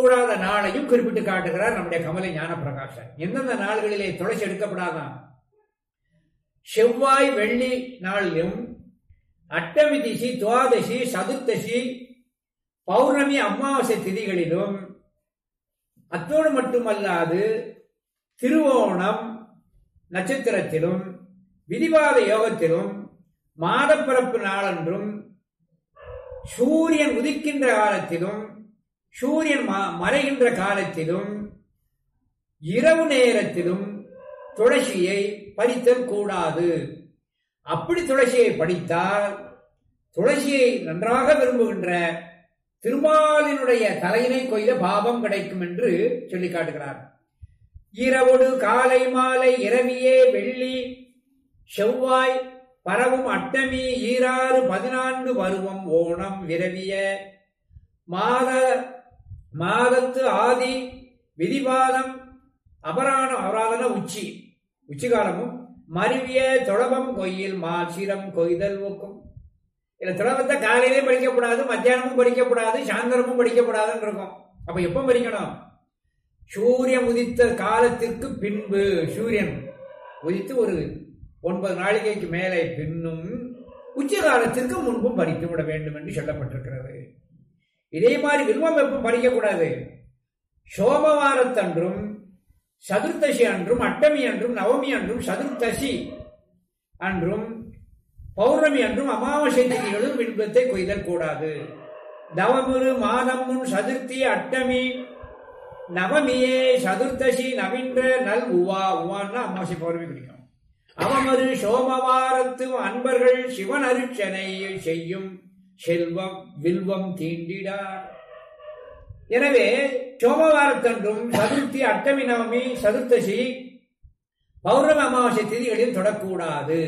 எடுக்கக்கூடாத நாளையும் குறிப்பிட்டு காட்டுகிறார் நம்முடைய கமலை ஞான பிரகாசன் எந்தெந்த நாள்களிலே துளசி எடுக்கப்படாதான் செவ்வாய் வெள்ளி நாளிலும் அட்டமி திசி துவாதசி சதுர்த்தசி பௌர்ணமி அமாவாசை திதிகளிலும் அத்தோடு மட்டுமல்லாது திருவோணம் நட்சத்திரத்திலும் விதிவாத யோகத்திலும் மாதப்பிறப்பு நாளன்றும் சூரியன் உதிக்கின்ற காலத்திலும் சூரியன் ம- மறைகின்ற காலத்திலும் இரவு நேரத்திலும் துளசியை பறித்தல் கூடாது அப்படி துளசியை படித்தால் துளசியை நன்றாக விரும்புகின்ற திருமாலினுடைய தலையினை கொய்த பாவம் கிடைக்கும் என்று சொல்லி காட்டுகிறார் இரவோடு காலை மாலை இரவியே வெள்ளி செவ்வாய் பரவும் அட்டமி ஈராறு பதினான்கு பருவம் ஓணம் விரவிய மாத மாதத்து ஆதி விதிபாதம் அபராணம் அபராதன உச்சி உச்சி காலமும் மருவிய தொழபம் கொய்யில் மாசிரம் கொய்தல் ஒக்கும் இல்ல துளபத்தை காலையிலே படிக்கப்படாது மத்தியானமும் படிக்கப்படாது சாயந்தரமும் படிக்கப்படாதுன்னு இருக்கும் அப்ப எப்ப படிக்கணும் சூரியன் உதித்த காலத்திற்கு பின்பு சூரியன் உதித்து ஒரு ஒன்பது நாளிகைக்கு மேலே பின்னும் உச்ச காலத்திற்கு முன்பும் பறித்து விட வேண்டும் என்று சொல்லப்பட்டிருக்கிறது இதே மாதிரி வில்வம் எப்ப பறிக்கக்கூடாது சோமவாரத்தன்றும் சதுர்த்தசி அன்றும் அட்டமி அன்றும் நவமி அன்றும் சதுர்த்தசி அன்றும் பௌர்ணமி அன்றும் அமாவாசை திதிகளும் வில்வத்தை கொய்தல் கூடாது தவமுரு மாதமும் சதுர்த்தி அட்டமி நவமியே சதுர்த்தசி நவீன்ற நல் உவா உவான்னா அமாவாசை பௌர்ணமி பிடிக்கும் அவமரு சோமவாரத்து அன்பர்கள் சிவன் அருட்சனை செய்யும் செல்வம் வில்வம் தீண்டிடார் எனவே சோமவாரத்தன்றும் சதுர்த்தி அட்டமி நவமி சதுர்த்தசி பௌர்ணமி அமாவாசை திதிகளில் தொடக்கூடாது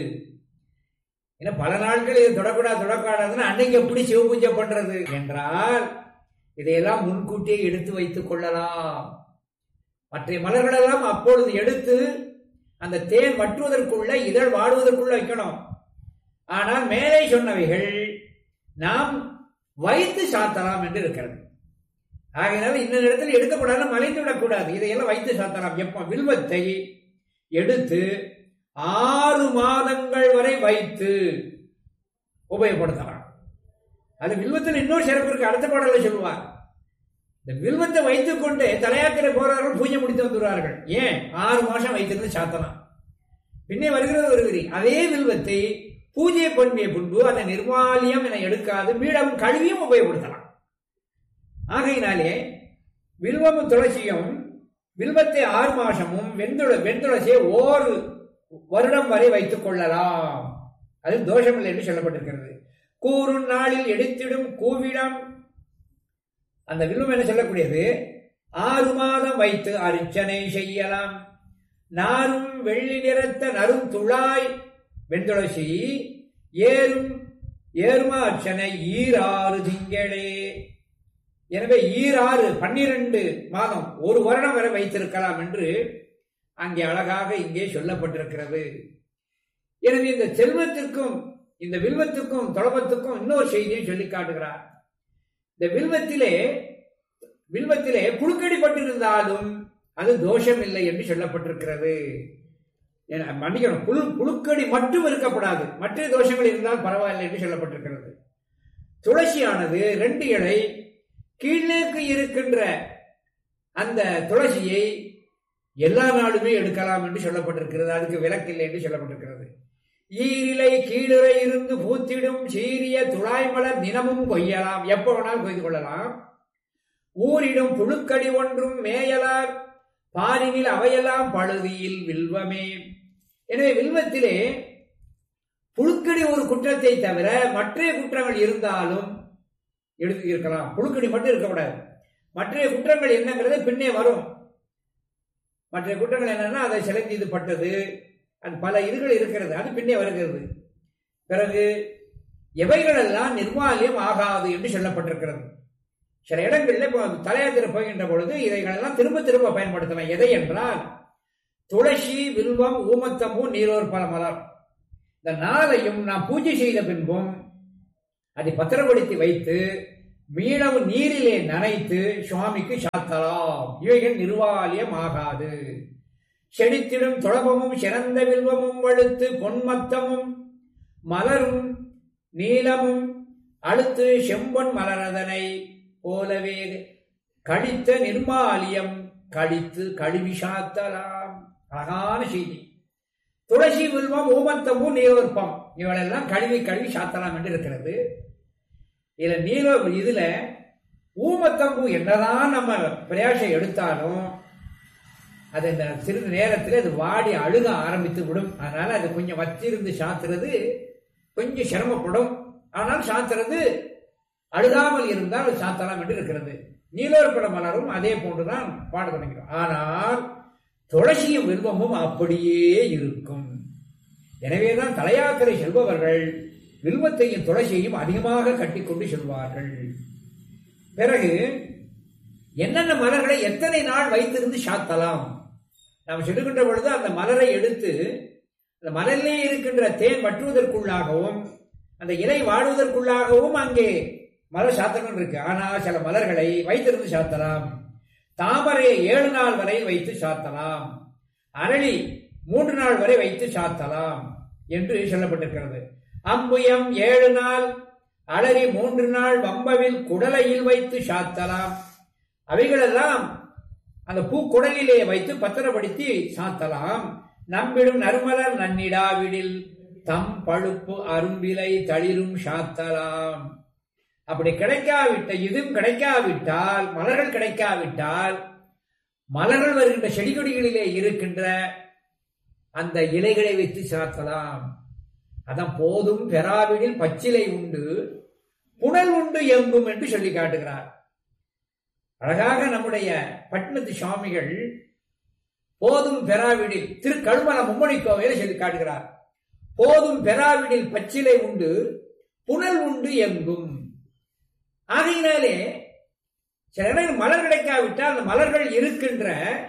ஏன்னா பல நாட்கள் இது தொடக்கூடாது தொடக்கூடாதுன்னு அன்னைக்கு எப்படி சிவ பூஜை பண்றது என்றால் இதையெல்லாம் முன்கூட்டியே எடுத்து வைத்துக் கொள்ளலாம் மற்ற மலர்களெல்லாம் அப்பொழுது எடுத்து அந்த தேன் வற்றுவதற்குள்ள இதழ் வாடுவதற்குள்ள வைக்கணும் ஆனால் மேலே சொன்னவைகள் நாம் வைத்து சாத்தலாம் என்று இருக்கிறது ஆகையினால இந்த இடத்துல எடுக்கக்கூடாது மலைத்து விடக்கூடாது இதையெல்லாம் வைத்து சாத்தலாம் எப்ப வில்வத்தை எடுத்து ஆறு மாதங்கள் வரை வைத்து உபயோகப்படுத்தலாம் அது வில்வத்தில் இன்னொரு சிறப்பு இருக்கு அடுத்த பாடல சொல்லுவார் இந்த வில்வத்தை வைத்துக் கொண்டு தலையாத்திரை போறவர்கள் பூஜை முடித்து வந்துடுவார்கள் ஏன் ஆறு மாசம் வைத்திருந்து சாத்தலாம் பின்னே வருகிறது வருகிறி அதே வில்வத்தை பூஜை பண்ணிய பின்பு அதை நிர்மாலியம் என எடுக்காது மீண்டும் கழுவியும் உபயோகப்படுத்தலாம் ஆகையினாலே வில்வமும் துளசியும் வில்வத்தை ஆறு மாசமும் வெண்துள வெண்துளசியை ஓர் வருடம் வரை வைத்துக் கொள்ளலாம் அது தோஷமில்லை என்று சொல்லப்பட்டிருக்கிறது கூறும் நாளில் எடுத்திடும் கூவிடம் அந்த வில்வம் என்ன சொல்லக்கூடியது ஆறு மாதம் வைத்து அர்ச்சனை செய்யலாம் நாரும் வெள்ளி நிறத்த நரும் துழாய் வெண்துளசி ஏறும் ஏறுமா அர்ச்சனை ஈராறு திங்களே எனவே ஈராறு பன்னிரண்டு மாதம் ஒரு வருடம் வரை வைத்திருக்கலாம் என்று அங்கே அழகாக இங்கே சொல்லப்பட்டிருக்கிறது எனவே இந்த செல்வத்திற்கும் இந்த வில்வத்துக்கும் தொடபத்துக்கும் இன்னொரு செய்தியை சொல்லி காட்டுகிறார் இந்த வில்வத்திலே வில்வத்திலே புழுக்கடிப்பட்டிருந்தாலும் அது தோஷம் இல்லை என்று சொல்லப்பட்டிருக்கிறது என- மன்னிக்கணும் புழு புழுக்கடி மட்டும் இருக்கப்படாது மற்ற தோஷங்கள் இருந்தால் பரவாயில்லை என்று சொல்லப்பட்டிருக்கிறது துளசியானது ரெண்டு இலை கீழ்நோக்கு இருக்கின்ற அந்த துளசியை எல்லா நாளுமே எடுக்கலாம் என்று சொல்லப்பட்டிருக்கிறது அதுக்கு விலக்கில்லை என்று சொல்லப்பட்டிருக்கிறது ஈரிலை கீழிலை இருந்து பூத்திடும் சீரிய துழாய்மலர் தினமும் கொய்யலாம் எப்ப வேணாலும் கொய்து கொள்ளலாம் ஊரிடும் புழுக்கடி ஒன்றும் மேயலார் பாரினில் அவையெல்லாம் பழுதியில் வில்வமே எனவே வில்வத்திலே புழுக்கடி ஒரு குற்றத்தை தவிர மற்ற குற்றங்கள் இருந்தாலும் எடுத்து இருக்கலாம் புழுக்கடி மட்டும் இருக்கக்கூடாது மற்ற குற்றங்கள் என்னங்கிறது பின்னே வரும் மற்ற குற்றங்கள் என்னன்னா அதை செலுத்தி இது பட்டது அது பல இதுகள் இருக்கிறது அது பின்னே வருகிறது பிறகு எவைகளெல்லாம் நிர்வாலியம் ஆகாது என்று சொல்லப்பட்டிருக்கிறது சில இடங்களில் இப்போ தலையாத்திரை போகின்ற பொழுது இதைகளெல்லாம் திரும்ப திரும்ப பயன்படுத்தலாம் எதை என்றால் துளசி வில்வம் ஊமத்தம்பூ நீரோர் பல மலர் இந்த நாளையும் நாம் பூஜை செய்த பின்பும் அதை பத்திரப்படுத்தி வைத்து மீனவு நீரிலே நனைத்து சுவாமிக்கு சாத்தலாம் இவைகள் நிர்வாலியம் ஆகாது செடித்திடும் துளபமும் சிறந்த வில்வமும் வழுத்து பொன்மத்தமும் மலரும் நீலமும் அழுத்து செம்பொன் மலரதனை போலவே கழித்த நிர்மாலியம் கழித்து கழுவி சாத்தலாம் அழகான செய்தி துளசி வில்வம் ஊமத்தமும் நீரோற்பம் இவளெல்லாம் கழுவி கழுவி சாத்தலாம் என்று இருக்கிறது இதுல நீரோ இதுல ஊமத்தம்பூ என்னதான் நம்ம பிரயாசம் எடுத்தாலும் அது இந்த சிறிது நேரத்தில் அது வாடி அழுக ஆரம்பித்து விடும் அதனால அது கொஞ்சம் வச்சிருந்து சாத்துறது கொஞ்சம் சிரமப்படும் ஆனால் சாத்துறது அழுகாமல் இருந்தால் அது சாத்தலாம் என்று இருக்கிறது நீலோர்பட மலரும் அதே போன்றுதான் பாட தொடங்கிறோம் ஆனால் துளசியும் வில்வமும் அப்படியே இருக்கும் எனவேதான் தலையாத்திரை செல்பவர்கள் வில்வத்தையும் துளசியையும் அதிகமாக கட்டிக்கொண்டு செல்வார்கள் பிறகு என்னென்ன மலர்களை எத்தனை நாள் வைத்திருந்து சாத்தலாம் நாம் சொல்லுகின்ற பொழுது அந்த மலரை எடுத்து அந்த மலரிலே இருக்கின்ற தேன் வற்றுவதற்குள்ளாகவும் அந்த இலை வாடுவதற்குள்ளாகவும் அங்கே மலர் சாத்தனம் இருக்கு ஆனால் சில மலர்களை வைத்திருந்து சாத்தலாம் தாமரையை ஏழு நாள் வரை வைத்து சாத்தலாம் அரளி மூன்று நாள் வரை வைத்து சாத்தலாம் என்று சொல்லப்பட்டிருக்கிறது அம்புயம் ஏழு நாள் அலறி மூன்று நாள் வம்பவில் குடலையில் வைத்து சாத்தலாம் அவைகளெல்லாம் அந்த பூக்குடலிலே வைத்து பத்திரப்படுத்தி சாத்தலாம் நம்பிடும் நறுமலர் நன்னிடாவிடில் தம் பழுப்பு அரும்பிலை தளிரும் சாத்தலாம் அப்படி கிடைக்காவிட்ட இதுவும் கிடைக்காவிட்டால் மலர்கள் கிடைக்காவிட்டால் மலர்கள் வருகின்ற செடி கொடிகளிலே இருக்கின்ற அந்த இலைகளை வைத்து சாத்தலாம் அதான் போதும் பெறாவிடில் பச்சிலை உண்டு புனல் உண்டு எங்கும் என்று சொல்லி காட்டுகிறார் அழகாக நம்முடைய பட்டினத்து சுவாமிகள் போதும் பெறாவிடில் திரு கழுமல மும்மணி கோவையில சொல்லி காட்டுகிறார் போதும் பெறாவிடில் பச்சிலை உண்டு புனல் உண்டு எங்கும் ஆகையினாலே சில இடங்கள் மலர் கிடைக்காவிட்டால் அந்த மலர்கள் இருக்கின்ற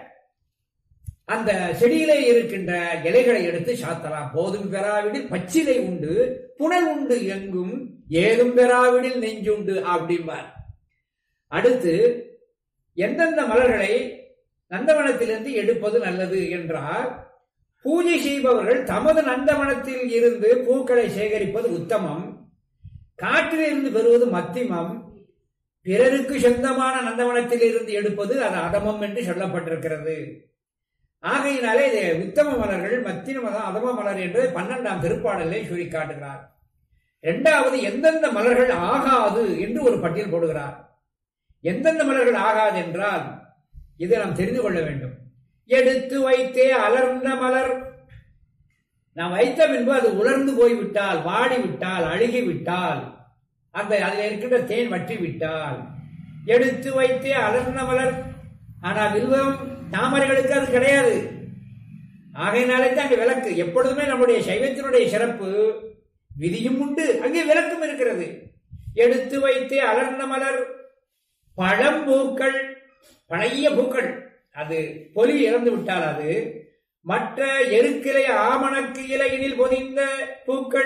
அந்த செடியிலே இருக்கின்ற இலைகளை எடுத்து சாத்தலாம் போதும் பெறாவிடில் பச்சிலை உண்டு புனல் உண்டு எங்கும் ஏதும் பெறாவிடில் நெஞ்சுண்டு அப்படிம்பார் அடுத்து எந்தெந்த மலர்களை நந்தவனத்திலிருந்து எடுப்பது நல்லது என்றால் பூஜை செய்பவர்கள் தமது நந்தவனத்தில் இருந்து பூக்களை சேகரிப்பது உத்தமம் காற்றிலிருந்து பெறுவது மத்திமம் பிறருக்கு சொந்தமான நந்தவனத்தில் இருந்து எடுப்பது அது அதமம் என்று சொல்லப்பட்டிருக்கிறது ஆகையினாலே இது உத்தம மலர்கள் மத்தின மதம் அதம மலர் என்று பன்னெண்டாம் திருப்பாடலை சொல்லி காட்டுகிறார் இரண்டாவது எந்தெந்த மலர்கள் ஆகாது என்று ஒரு பட்டியல் போடுகிறார் எந்தெந்த மலர்கள் ஆகாது என்றால் இதை நாம் தெரிந்து கொள்ள வேண்டும் எடுத்து வைத்தே அலர்ந்த மலர் நாம் வைத்த பின்பு அது உலர்ந்து போய்விட்டால் வாடி விட்டால் அழுகி விட்டால் அந்த அதில் இருக்கின்ற தேன் வற்றி விட்டால் எடுத்து வைத்தே அலர்ந்த மலர் ஆனால் வில்வம் தாமரைகளுக்கு அது கிடையாது ஆகையினாலே தான் அங்கே விளக்கு எப்பொழுதுமே நம்முடைய சைவத்தினுடைய சிறப்பு விதியும் உண்டு அங்கே விளக்கும் இருக்கிறது எடுத்து வைத்தே அலர்ந்த மலர் பழம்பூக்கள் பழைய பூக்கள் அது பொலி இறந்து விட்டால் அது மற்ற எருக்கிளை ஆமணக்கு இலையினில் பொதிந்த பூக்கள்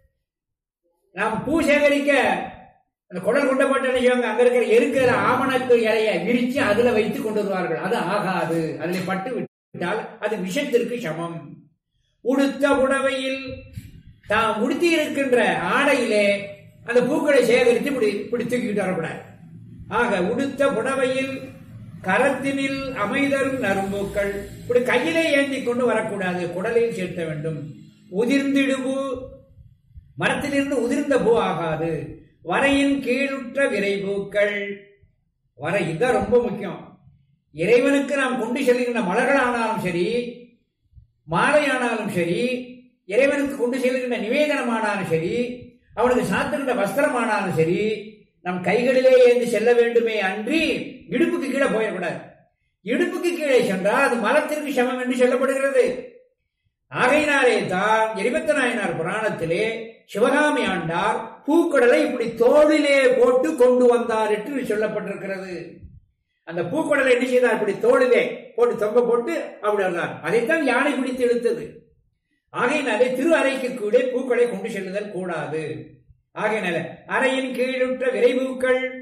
நாம் பூ சேகரிக்க அந்த குடல் கொண்ட போட்டு என்ன செய்வாங்க அங்க இருக்கிற எருக்கிற ஆமணக்கு இலையை விரிச்சு அதுல வைத்து கொண்டு வருவார்கள் அது ஆகாது அதில் பட்டு விட்டால் அது விஷத்திற்கு சமம் உடுத்த புடவையில் தாம் உடுத்தி இருக்கின்ற ஆடையிலே அந்த பூக்களை சேகரித்து இப்படி இப்படி தூக்கிட்டு வரக்கூடாது ஆக உடுத்த புடவையில் கரத்தினில் அமைதரும் நரும்பூக்கள் இப்படி கையிலே ஏந்தி கொண்டு வரக்கூடாது குடலில் சேர்த்த வேண்டும் உதிர்ந்திடுபு மரத்திலிருந்து உதிர்ந்த பூ ஆகாது வரையின் கீழுற்ற விரைபூக்கள் வரை இதுதான் ரொம்ப முக்கியம் இறைவனுக்கு நாம் கொண்டு செல்கின்ற மலர்களானாலும் சரி மாலையானாலும் சரி இறைவனுக்கு கொண்டு செல்கின்ற நிவேதனமானாலும் சரி அவனுக்கு சாத்துகின்ற வஸ்திரமானாலும் சரி நம் கைகளிலே ஏந்தி செல்ல வேண்டுமே அன்றி இடுப்புக்கு கீழே போயிடக்கூடாது இடுப்புக்கு கீழே சென்றால் அது மரத்திற்கு சமம் என்று சொல்லப்படுகிறது ஆகையினாலே தான் எரிபத்த நாயனார் புராணத்திலே சிவகாமி ஆண்டார் பூக்குடலை இப்படி தோளிலே போட்டு கொண்டு வந்தார் என்று சொல்லப்பட்டிருக்கிறது அந்த பூக்குடலை என்ன செய்தார் இப்படி தோளிலே போட்டு தொங்க போட்டு அப்படி வந்தார் அதைத்தான் யானை பிடித்து இழுத்தது ஆகையினாலே திரு அறைக்கு கூட பூக்களை கொண்டு செல்லுதல் கூடாது ஆகையினால அறையின் கீழுற்ற விரைபூக்கள்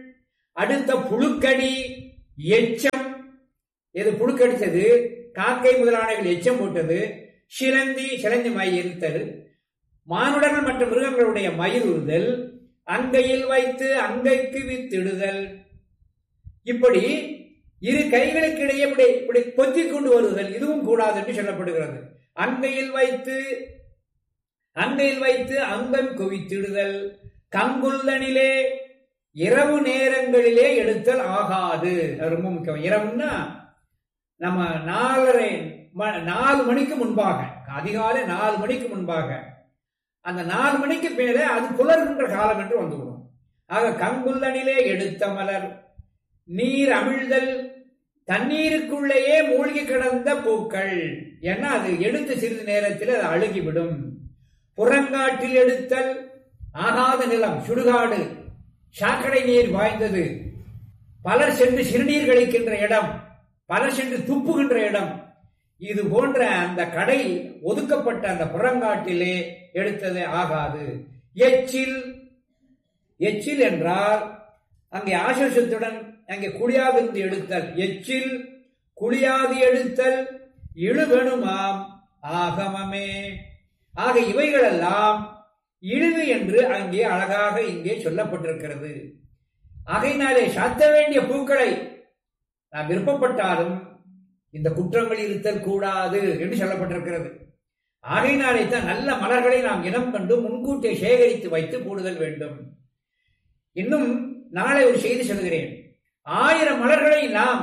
அடுத்த புழுக்கடி எச்சம் எது புழுக்கடித்தது காக்கை முதலானவைகள் எச்சம் போட்டது சிலந்தி சிலந்தி மை இருத்தல் மானுடர்கள் மற்றும் மிருகங்களுடைய மயிருதல் அங்கையில் வைத்து அங்கைக்கு வித்திடுதல் இப்படி இரு கைகளுக்கு இடையே இப்படி இப்படி பொத்திக் கொண்டு வருதல் இதுவும் கூடாது என்று சொல்லப்படுகிறது அங்கையில் வைத்து அங்கையில் வைத்து அங்கம் குவித்திடுதல் கங்குல்லனிலே இரவு நேரங்களிலே எடுத்தல் ஆகாது அது ரொம்ப முக்கியம் இரவுன்னா நம்ம நாலரை ம- நாலு மணிக்கு முன்பாக அதிகாலை நாலு மணிக்கு முன்பாக அந்த நாலு மணிக்கு மேலே அது புலர்கின்ற காலம் என்று வந்துவிடும் ஆக கங்குல்லனிலே எடுத்த மலர் நீர் அமிழ்தல் தண்ணீருக்குள்ளேயே மூழ்கி கிடந்த பூக்கள் ஏன்னா அது எடுத்த சிறிது நேரத்தில் அது அழுகிவிடும் புறங்காட்டில் எடுத்தல் ஆகாத நிலம் சுடுகாடு சாக்கடை நீர் வாய்ந்தது பலர் சென்று சிறுநீர் கழிக்கின்ற இடம் பலர் சென்று துப்புகின்ற இடம் இது போன்ற அந்த கடை ஒதுக்கப்பட்ட அந்த புறங்காட்டிலே எடுத்தது ஆகாது எச்சில் எச்சில் என்றால் அங்கே ஆசோசத்துடன் அங்கே குளியாதிருந்து எடுத்தல் எச்சில் குளியாது எடுத்தல் இழுவெனுமாம் ஆகமமே ஆக இவைகளெல்லாம் இழிவு என்று அங்கே அழகாக இங்கே சொல்லப்பட்டிருக்கிறது ஆகையினாலே சாத்த வேண்டிய பூக்களை நாம் விருப்பப்பட்டாலும் இந்த குற்றங்கள் இருத்தல் கூடாது என்று சொல்லப்பட்டிருக்கிறது ஆகையினாலே தான் நல்ல மலர்களை நாம் இனம் கண்டு முன்கூட்டியே சேகரித்து வைத்து போடுதல் வேண்டும் இன்னும் நாளை ஒரு செய்தி சொல்கிறேன் ஆயிரம் மலர்களை நாம்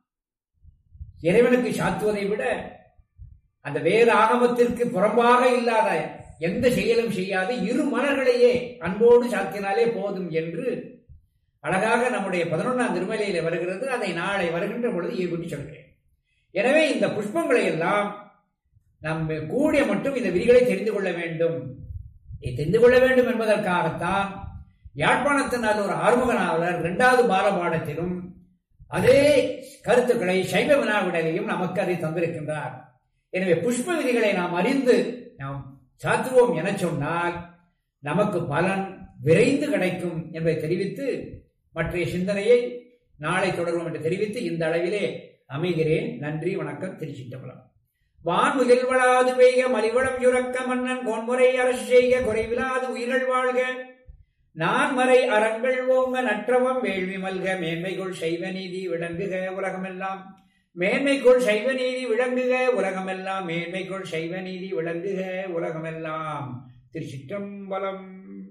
இறைவனுக்கு சாத்துவதை விட அந்த வேத ஆகமத்திற்கு புறம்பாக இல்லாத எந்த செயலும் செய்யாது இரு மலர்களையே அன்போடு சாத்தினாலே போதும் என்று அழகாக நம்முடைய பதினொன்றாம் திருமலையில வருகிறது அதை நாளை வருகின்ற பொழுது ஈடுபட்டு சொல்கிறேன் எனவே இந்த புஷ்பங்களை எல்லாம் நம்ம கூடிய மட்டும் இந்த விதிகளை தெரிந்து கொள்ள வேண்டும் இதை தெரிந்து கொள்ள வேண்டும் என்பதற்காகத்தான் யாழ்ப்பாணத்தினால் ஒரு ஆறுமுக நாவலர் இரண்டாவது பாலபாடத்திலும் அதே கருத்துக்களை சைவ வினாவிடலையும் நமக்கு அதை தந்திருக்கின்றார் எனவே புஷ்ப விதிகளை நாம் அறிந்து நாம் சாத்துவோம் என சொன்னால் நமக்கு பலன் விரைந்து கிடைக்கும் என்பதை தெரிவித்து மற்றைய சிந்தனையை நாளை தொடரும் என்று தெரிவித்து இந்த அளவிலே அமைகிறேன் நன்றி வணக்கம் திருச்சிட்டம்பலம் வான் உயிர் வளாது பெய்க மலிவளம் சுரக்க மன்னன் கோன்முறை அரசு செய்க குறைவிலாது உயிர்கள் வாழ்க நான் மறை அறங்கள் ஓங்க நற்றவம் வேள்வி மல்க மேன்மைக்குள் சைவ நீதி விளங்குக உலகமெல்லாம் மேன்மைக்குள் சைவ நீதி விளங்குக உலகமெல்லாம் மேன்மைக்குள் சைவ நீதி விளங்குக உலகமெல்லாம் திருச்சிற்றம்பலம்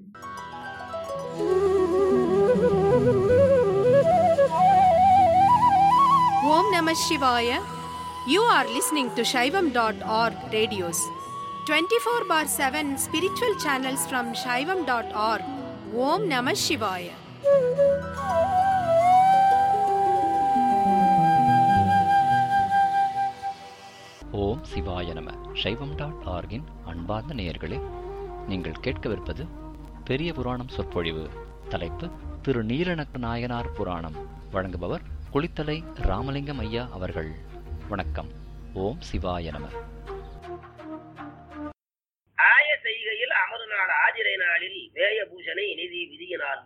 Om Namah Shivaya. You are listening to Shaivam.org radios. 24 bar 7 spiritual channels from Shaivam.org. Om Namah Shivaya. ஓம் சிவாய நம சைவம் டாட் ஆர்கின் அன்பார்ந்த நேயர்களே நீங்கள் கேட்கவிருப்பது பெரிய புராணம் சொற்பொழிவு தலைப்பு திரு நீலநக்க நாயனார் புராணம் வழங்குபவர் குளித்தலை ராமலிங்கம் ஐயா அவர்கள் வணக்கம் ஓம் சிவாய நம ஆய செய்கையில் அமரு நாள் ஆதிரை நாளில் வேய பூஷனை நிதி விதியினால்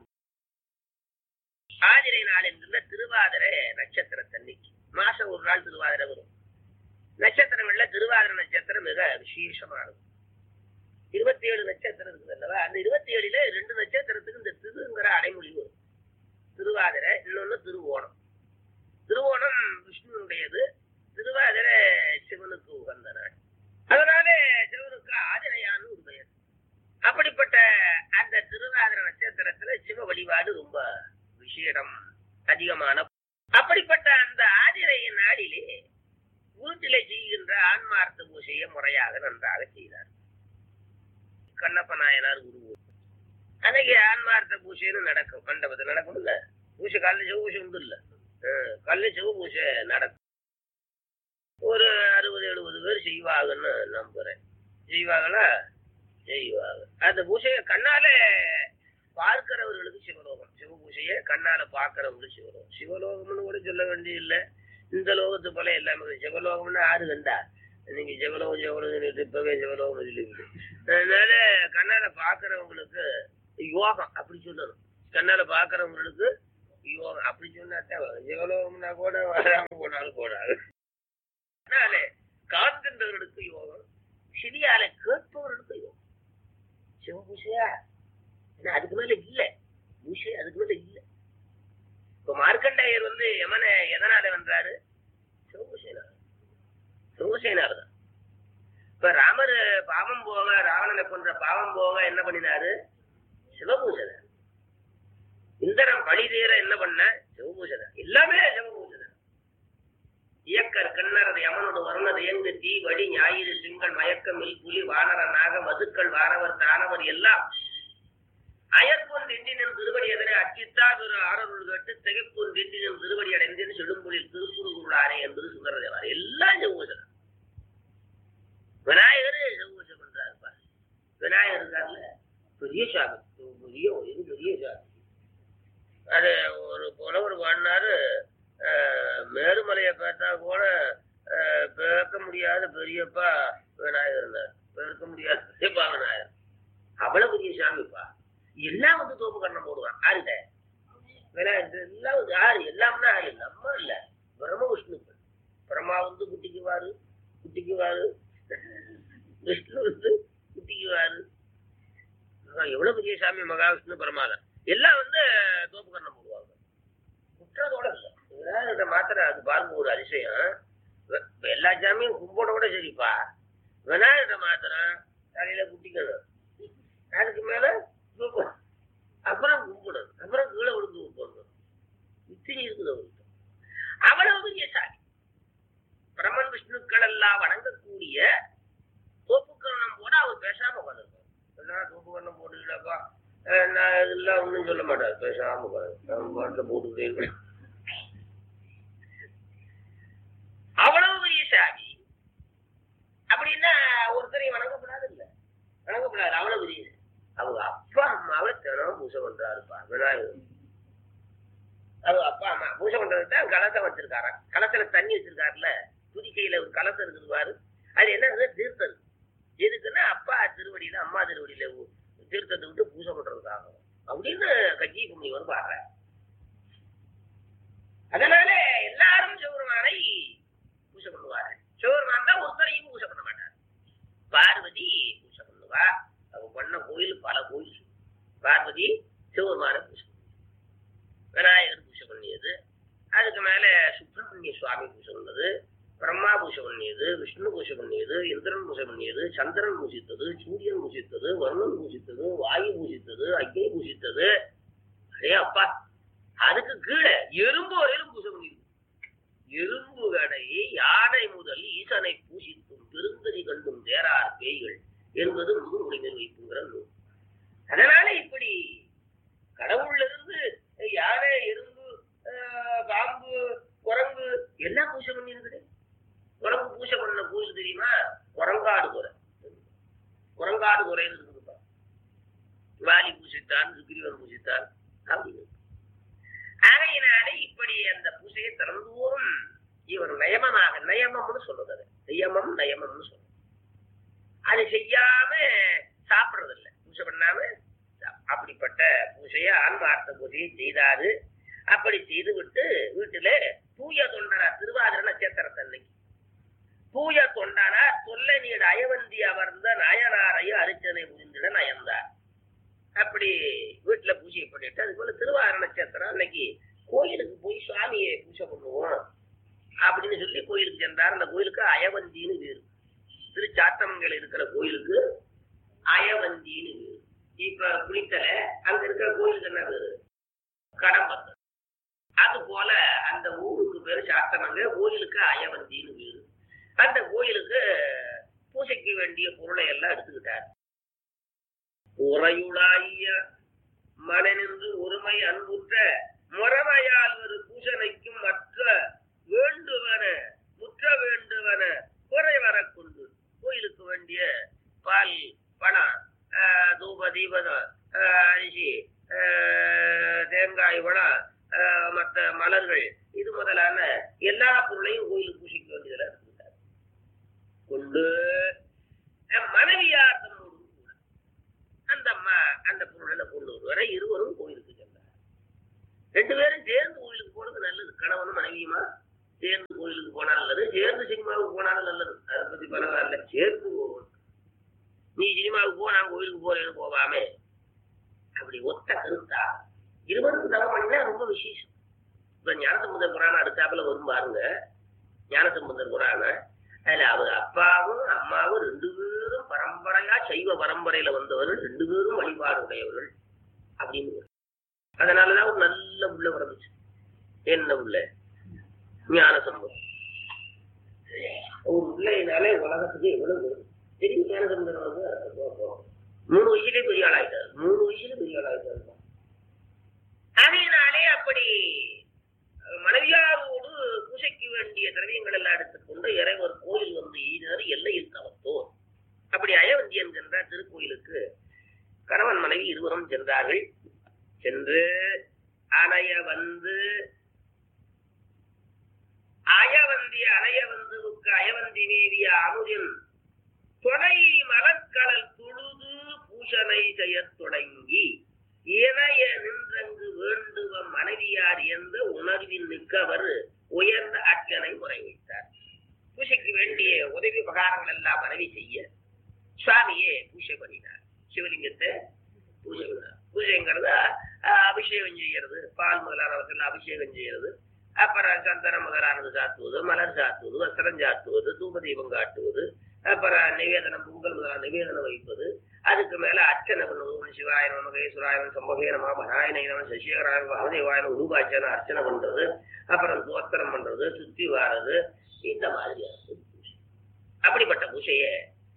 ஆதிரை நாள் என்கின்ற திருவாதிரை நட்சத்திரத்தன்னைக்கு மாசம் ஒரு நாள் திருவாதிரை வரும் நட்சத்திரங்கள்ல திருவாதிரை நட்சத்திரம் மிக விசேஷமானது இருபத்தி ஏழு நட்சத்திரம் இருக்குது அல்லவா அந்த இருபத்தி ஏழுல ரெண்டு நட்சத்திரத்துக்கு இந்த திருங்கிற அடைமொழி வரும் திருவாதிரை இன்னொன்னு திருவோணம் திருவோணம் விஷ்ணுனுடையது திருவாதிரை சிவனுக்கு உகந்த நாள் அதனால சிவனுக்கு ஆதிரையான்னு ஒரு பெயர் அப்படிப்பட்ட அந்த திருவாதிர நட்சத்திரத்துல சிவ வழிபாடு ரொம்ப விசேடம் அதிகமான அப்படிப்பட்ட அந்த ஆதிரை நாளிலே வீட்டிலே செய்கின்ற ஆன்மார்த்த பூஜையை முறையாக நன்றாக செய்தார் கண்ணப்ப நாயனார் குரு அன்னைக்கு ஆன்மார்த்த பூஜைன்னு நடக்கும் மண்டபத்தில் நடக்கும் இல்ல பூஜை கல்லு சிவ பூஜை உண்டு இல்ல அஹ் கல்லு சிவ பூஜை நடக்கும் ஒரு அறுபது எழுபது பேர் செய்வாங்கன்னு நம்புறேன் செய்வாங்களா செய்வாங்க அந்த பூஜையை கண்ணால பார்க்கிறவர்களுக்கு சிவலோகம் சிவ பூஜையை கண்ணால பார்க்கிறவங்களுக்கு சிவலோகம் சிவலோகம்னு கூட சொல்ல வேண்டியதில்லை இந்த லோகத்து போல எல்லாமே சிவலோகம்னு ஆறு கண்டா நீங்க சிவலோகம் சிவலோகம் சொல்லிட்டு இப்பவே சிவலோகம் சொல்லிவிட்டு அதனால கண்ணால பார்க்கிறவங்களுக்கு யோகம் அப்படி சொல்லணும் கண்ணால பார்க்கிறவங்களுக்கு யோகம் அப்படி சொன்னாத்தான் வரும். சிவலோகம்னா கூட வராம போனாலும் போடாது அதனால காண்கின்றவர்களுக்கு யோகம் செவியால கேட்பவர்களுக்கு யோகம் சிவபூசையா ஏன்னா அதுக்கு மேல இல்ல பூசை அதுக்கு மேல இல்ல இப்ப மார்க்கண்டேயர் வந்து யமனை எதனால வென்றாரு சிவபூசைனால சிவபூசைனால தான் இப்ப ராமர் பாவம் போக ராவணனை கொன்ற பாவம் போக என்ன பண்ணினாரு சிவபூசனை இந்திரன் பழி தீர என்ன பண்ண சிவபூசனை எல்லாமே சிவபூசனை இயக்கர் கண்ணரது யமனோடு வருணது ஏங்கு தீ வழி ஞாயிறு திங்கள் மயக்கம் மில் புலி வானர நாக மதுக்கள் வானவர் தானவர் எல்லாம் அயற்பொன் திண்டினின் திருவடி எதனை அச்சித்தா திரு ஆரருள் கேட்டு திகைப்பொன் திண்டினின் திருவடி அடைந்தேன் செடும்பொழில் திருக்குறுகுருளாரே என்பது சுந்தரதேவார் எல்லாம் செவ்வூசனம் விநாயகர் செவ்வூசம் பண்றாருப்பா விநாயகர் இருக்கார்ல பெரிய சாமி பெரிய இது பெரிய சாமி அது ஒரு புலவர் பாடினாரு அஹ், மேருமலையை பார்த்தா கூட அஹ், பேர்க்க முடியாத பெரியப்பா விநாயகர் இருந்தார் பேர்க்க முடியாத பெரியப்பா விநாயகர் அவ்வளவு பெரிய சாமிப்பா எல்லாம் வந்து தோப்பு கண்ணம் போடுவான் ஆறுட விநாயகர் எல்லாம் வந்து யாரு எல்லாம்னா யாரு நம்ம இல்ல பிரம்ம விஷ்ணுக்கள் பிரம்மா வந்து குட்டிக்குவாரு குட்டிக்குவாரு விஷ்ணு வந்து குட்டிக்குவாரு ஆஹ் எவ்வளவு பெரிய சாமி மகாவிஷ்ணு பிரமாதம் எல்லாம் வந்து தோப்பு கண்ணம் போடுவாங்க குற்றத்தோட இல்ல விநாயகர்கிட்ட மாத்திரம் அது பாருங்க ஒரு அதிசயம் வே- எல்லா சாமியும் கும்பிட கூட சரிப்பா விநாயகர்கிட்ட மாத்திரம் தலையில குட்டிக்கணும் அதுக்கு மேல தூக்கம் அப்புறம் கும்பிடணும் அப்புறம் கீழே விழுந்து கும்பிடணும் இத்தனை இருக்குது அவருக்கு அவ்வளவு பெரிய சாமி பிரமன் விஷ்ணுக்கள் எல்லாம் வணங்கக்கூடிய தோப்புக்கரணம் போட அவர் பேசாம உட்காந்துருப்பார் எல்லாம் தோப்புக்கரணம் போட்டுக்கிட்டாப்பா அஹ் நான் இதெல்லாம் ஒன்றும் சொல்ல மாட்டார் பேசாம உட்காந்து நம்ம பாட்டில் போட்டுக்கிட்டே இருக்கணும் அவ்வளவு பெரிய சாமி அப்படின்னா ஒருத்தரையும் வணங்கப்படாது இல்ல வணங்கப்படாது அவ்வளவு பெரிய அவங்க அப்பா அம்மாவை தினம் பூஜை பண்றாருப்பா விநாயகர் அவங்க அப்பா அம்மா பூஜை பண்றதுக்கு தான் கலசம் வச்சிருக்காராம் கலத்துல தண்ணி வச்சிருக்காருல்ல துதிக்கையில ஒரு கலசம் இருக்குது பாரு அது என்ன தீர்த்தம் எதுக்குன்னா அப்பா திருவடியில அம்மா திருவடியில ஊ- தீர்த்தத்தை விட்டு பூஜை பண்றதுக்காக அப்படின்னு கட்சி புண்ணியவர் பாடுற அதனால எல்லாரும் சிவருமானை பூஜை பண்ணுவாரு சிவருமான் தான் ஒருத்தரையும் பூஜை பண்ண மாட்டார் பார்வதி பூஜை பண்ணுவா அவ பண்ண கோயில் பல கோயில் பார்வதி சிவருமான பூஜை பண்ணுவா. விநாயகர் பூஜை பண்ணியது அதுக்கு மேல சுப்பிரமணிய சுவாமி பூஜை பண்ணது பிரம்மா பூஜை பண்ணியது விஷ்ணு பூஜை பண்ணியது இந்திரன் பூஜை பண்ணியது சந்திரன் பூஜித்தது சூரியன் பூஜித்தது வருணன் பூஜித்தது வாயு பூஜித்தது அக்னி பூஜித்தது அரே அப்பா அதுக்கு கீழே எறும்பு வரையிலும் பூஜை பண்ணிருக்கு எறும்பு கடை யானை முதல் ஈசனை பூசித்தும் பெருந்தறி கண்டும் தேரார் பேய்கள் என்பது முதுமுடிஞர் வைப்புங்கிற நூல் அதனால இப்படி கடவுள்ல இருந்து யானை எறும்பு ஆஹ், பாம்பு குரங்கு எல்லாம் பூஜை பண்ணிருக்குது குரங்கு பூஜை பண்ண பூஜை தெரியுமா குரங்காடு குறை குரங்காடு குறைன்னு இருக்குதுப்பா வாலி பூசித்தான் சுக்கிரீவன் பூசித்தான் அப்படின்னு ஆகையினாலே இப்படி அந்த பூஜையை திறந்தோறும் இவர் நயமமாக நயமம்னு சொல்றது அது நியமம் நயமம்னு சொல்றது அது செய்யாம சாப்பிடுறது இல்ல பூஜை பண்ணாம சாப்~ அப்படிப்பட்ட பூஜையை ஆன்மார்த்த பூஜையை செய்தாரு அப்படி செய்து விட்டு வீட்டிலே தூய தொண்டனா திருவாதிர நட்சத்திரத்தன்னைக்கு தூய தொண்டனா தொல்லை நீடு அயவந்தி அமர்ந்த நாயனாரைய அரிச்சனை புரிந்திட நயந்தார் அப்படி வீட்டுல பூஜை பண்ணிட்டு அது போல திருவார நட்சத்திரம் அன்னைக்கு கோயிலுக்கு போய் சுவாமியை பூஜை பண்ணுவோம் அப்படின்னு சொல்லி கோயிலுக்கு சென்றார் அந்த கோயிலுக்கு அயவந்தின்னு பேரு திருச்சாத்தமங்கல இருக்கிற கோயிலுக்கு அயவந்தின்னு பேரு இப்ப குளித்தல அங்க இருக்கிற கோயிலுக்கு என்ன பேரு கடம்பத்து அது போல அந்த ஊருக்கு பேரு சாத்தமங்க கோயிலுக்கு அயவந்தின்னு பேரு அந்த கோயிலுக்கு பூஜைக்கு வேண்டிய பொருளை எல்லாம் எடுத்துக்கிட்டார் உறையுளாய மனநின்று ஒருமை அன்புற்ற முறமையால் ஒரு பூசனைக்கும் மற்ற வேண்டுவன முற்ற வேண்டுவன குறை வரக்கொண்டு கோயிலுக்கு வேண்டிய பால் பணம் ஆஹ், தூப தீபதம் ஆஹ், அரிசி ஆஹ், தேங்காய் பழம் ஆஹ், மற்ற மலர்கள் இது முதலான எல்லா பொருளையும் கோயிலுக்கு பூசிக்க வேண்டியதில் இருந்துட்டார் கொண்டு அஹ், மனைவியார் தம்மோடு கூட அந்த அம்மா அந்த பொருளை கொண்டு வருவரை இருவரும் கோயிலுக்கு சென்றார் ரெண்டு பேரும் சேர்ந்து கணவனும் மனைவியுமா சேர்ந்து கோயிலுக்கு போனாலும் நல்லது சேர்ந்து சினிமாவுக்கு போனாலும் நல்லது அதை பத்தி பரவாயில்ல சேர்ந்து போகணும் நீ சினிமாவுக்கு போ நான் கோயிலுக்கு போறேன்னு போகாமே அப்படி ஒத்த கருத்தா இருவருக்கும் தவம் பண்ணினா ரொம்ப விசேஷம் இப்ப ஞானசம்பந்தர் புராணம் அடுத்தாப்புல வரும் பாருங்க ஞானசம்பந்தர் புராணம் அதுல அவர் அப்பாவும் அம்மாவும் ரெண்டு பேரும் பரம்பரையா சைவ பரம்பரையில வந்தவர்கள் ரெண்டு பேரும் வழிபாடு உடையவர்கள் அப்படின்னு அதனாலதான் ஒரு நல்ல உள்ள பிறந்துச்சு என்ன உள்ள ஞான சம்பவம் ஒரு பிள்ளையினாலே உலகத்துக்கு எவ்வளவு வரும் தெரியும் ஞான சம்பந்தம் வந்து மூணு வயசுலயே பெரிய ஆளாயிட்டாரு மூணு வயசுல பெரிய ஆளாயிட்டாரு அதனாலே அப்படி மனைவியாரோடு பூசைக்கு வேண்டிய திரவியங்கள் எல்லாம் எடுத்துக்கொண்டு இறைவர் கோயில் வந்து ஈனர் எல்லையில் தவத்தோர் அப்படி அயவந்தி என்கின்ற திருக்கோயிலுக்கு கணவன் மனைவி இருவரும் சென்றார்கள் சென்று அணைய வந்து அயவந்தி அணைய வந்துவுக்கு அயவந்தி மேவிய அமுதின் துணை மலர்கடல் துழுது பூஷனை செய்யத் தொடங்கி இணைய நின்றங்கு வேண்டுவ மனைவியார் என்ற உணர்வின் மிக்கவர் உயர்ந்த அர்ச்சனை முறை வைத்தார் பூஜைக்கு வேண்டிய உதவி உபகாரங்கள் எல்லாம் மனைவி செய்ய சுவாமியே பூஜை பண்ணினார் சிவலிங்கத்தை பூஜை பண்ணார் பூஜைங்கிறது அஹ், அபிஷேகம் செய்யறது பால் முதலானவற்றில் அபிஷேகம் செய்யறது அப்புறம் சந்தனம் முதலானது சாத்துவது மலர் சாத்துவது வஸ்திரம் சாத்துவது தூப தீபம் காட்டுவது அப்புறம் நிவேதனம் பொங்கல் முதலான நிவேதனம் வைப்பது அதுக்கு மேல அர்ச்சனை பண்ணுவது ஓம் சிவாய நம மகேஸ்வராயன் சம்பகே நம பராயணை நம சசிகராயன் வாமதேவாயன் உருவாச்சன அர்ச்சனை பண்றது அப்புறம் தோத்திரம் பண்றது சுத்தி வாரது இந்த மாதிரி அப்படிப்பட்ட பூஜையை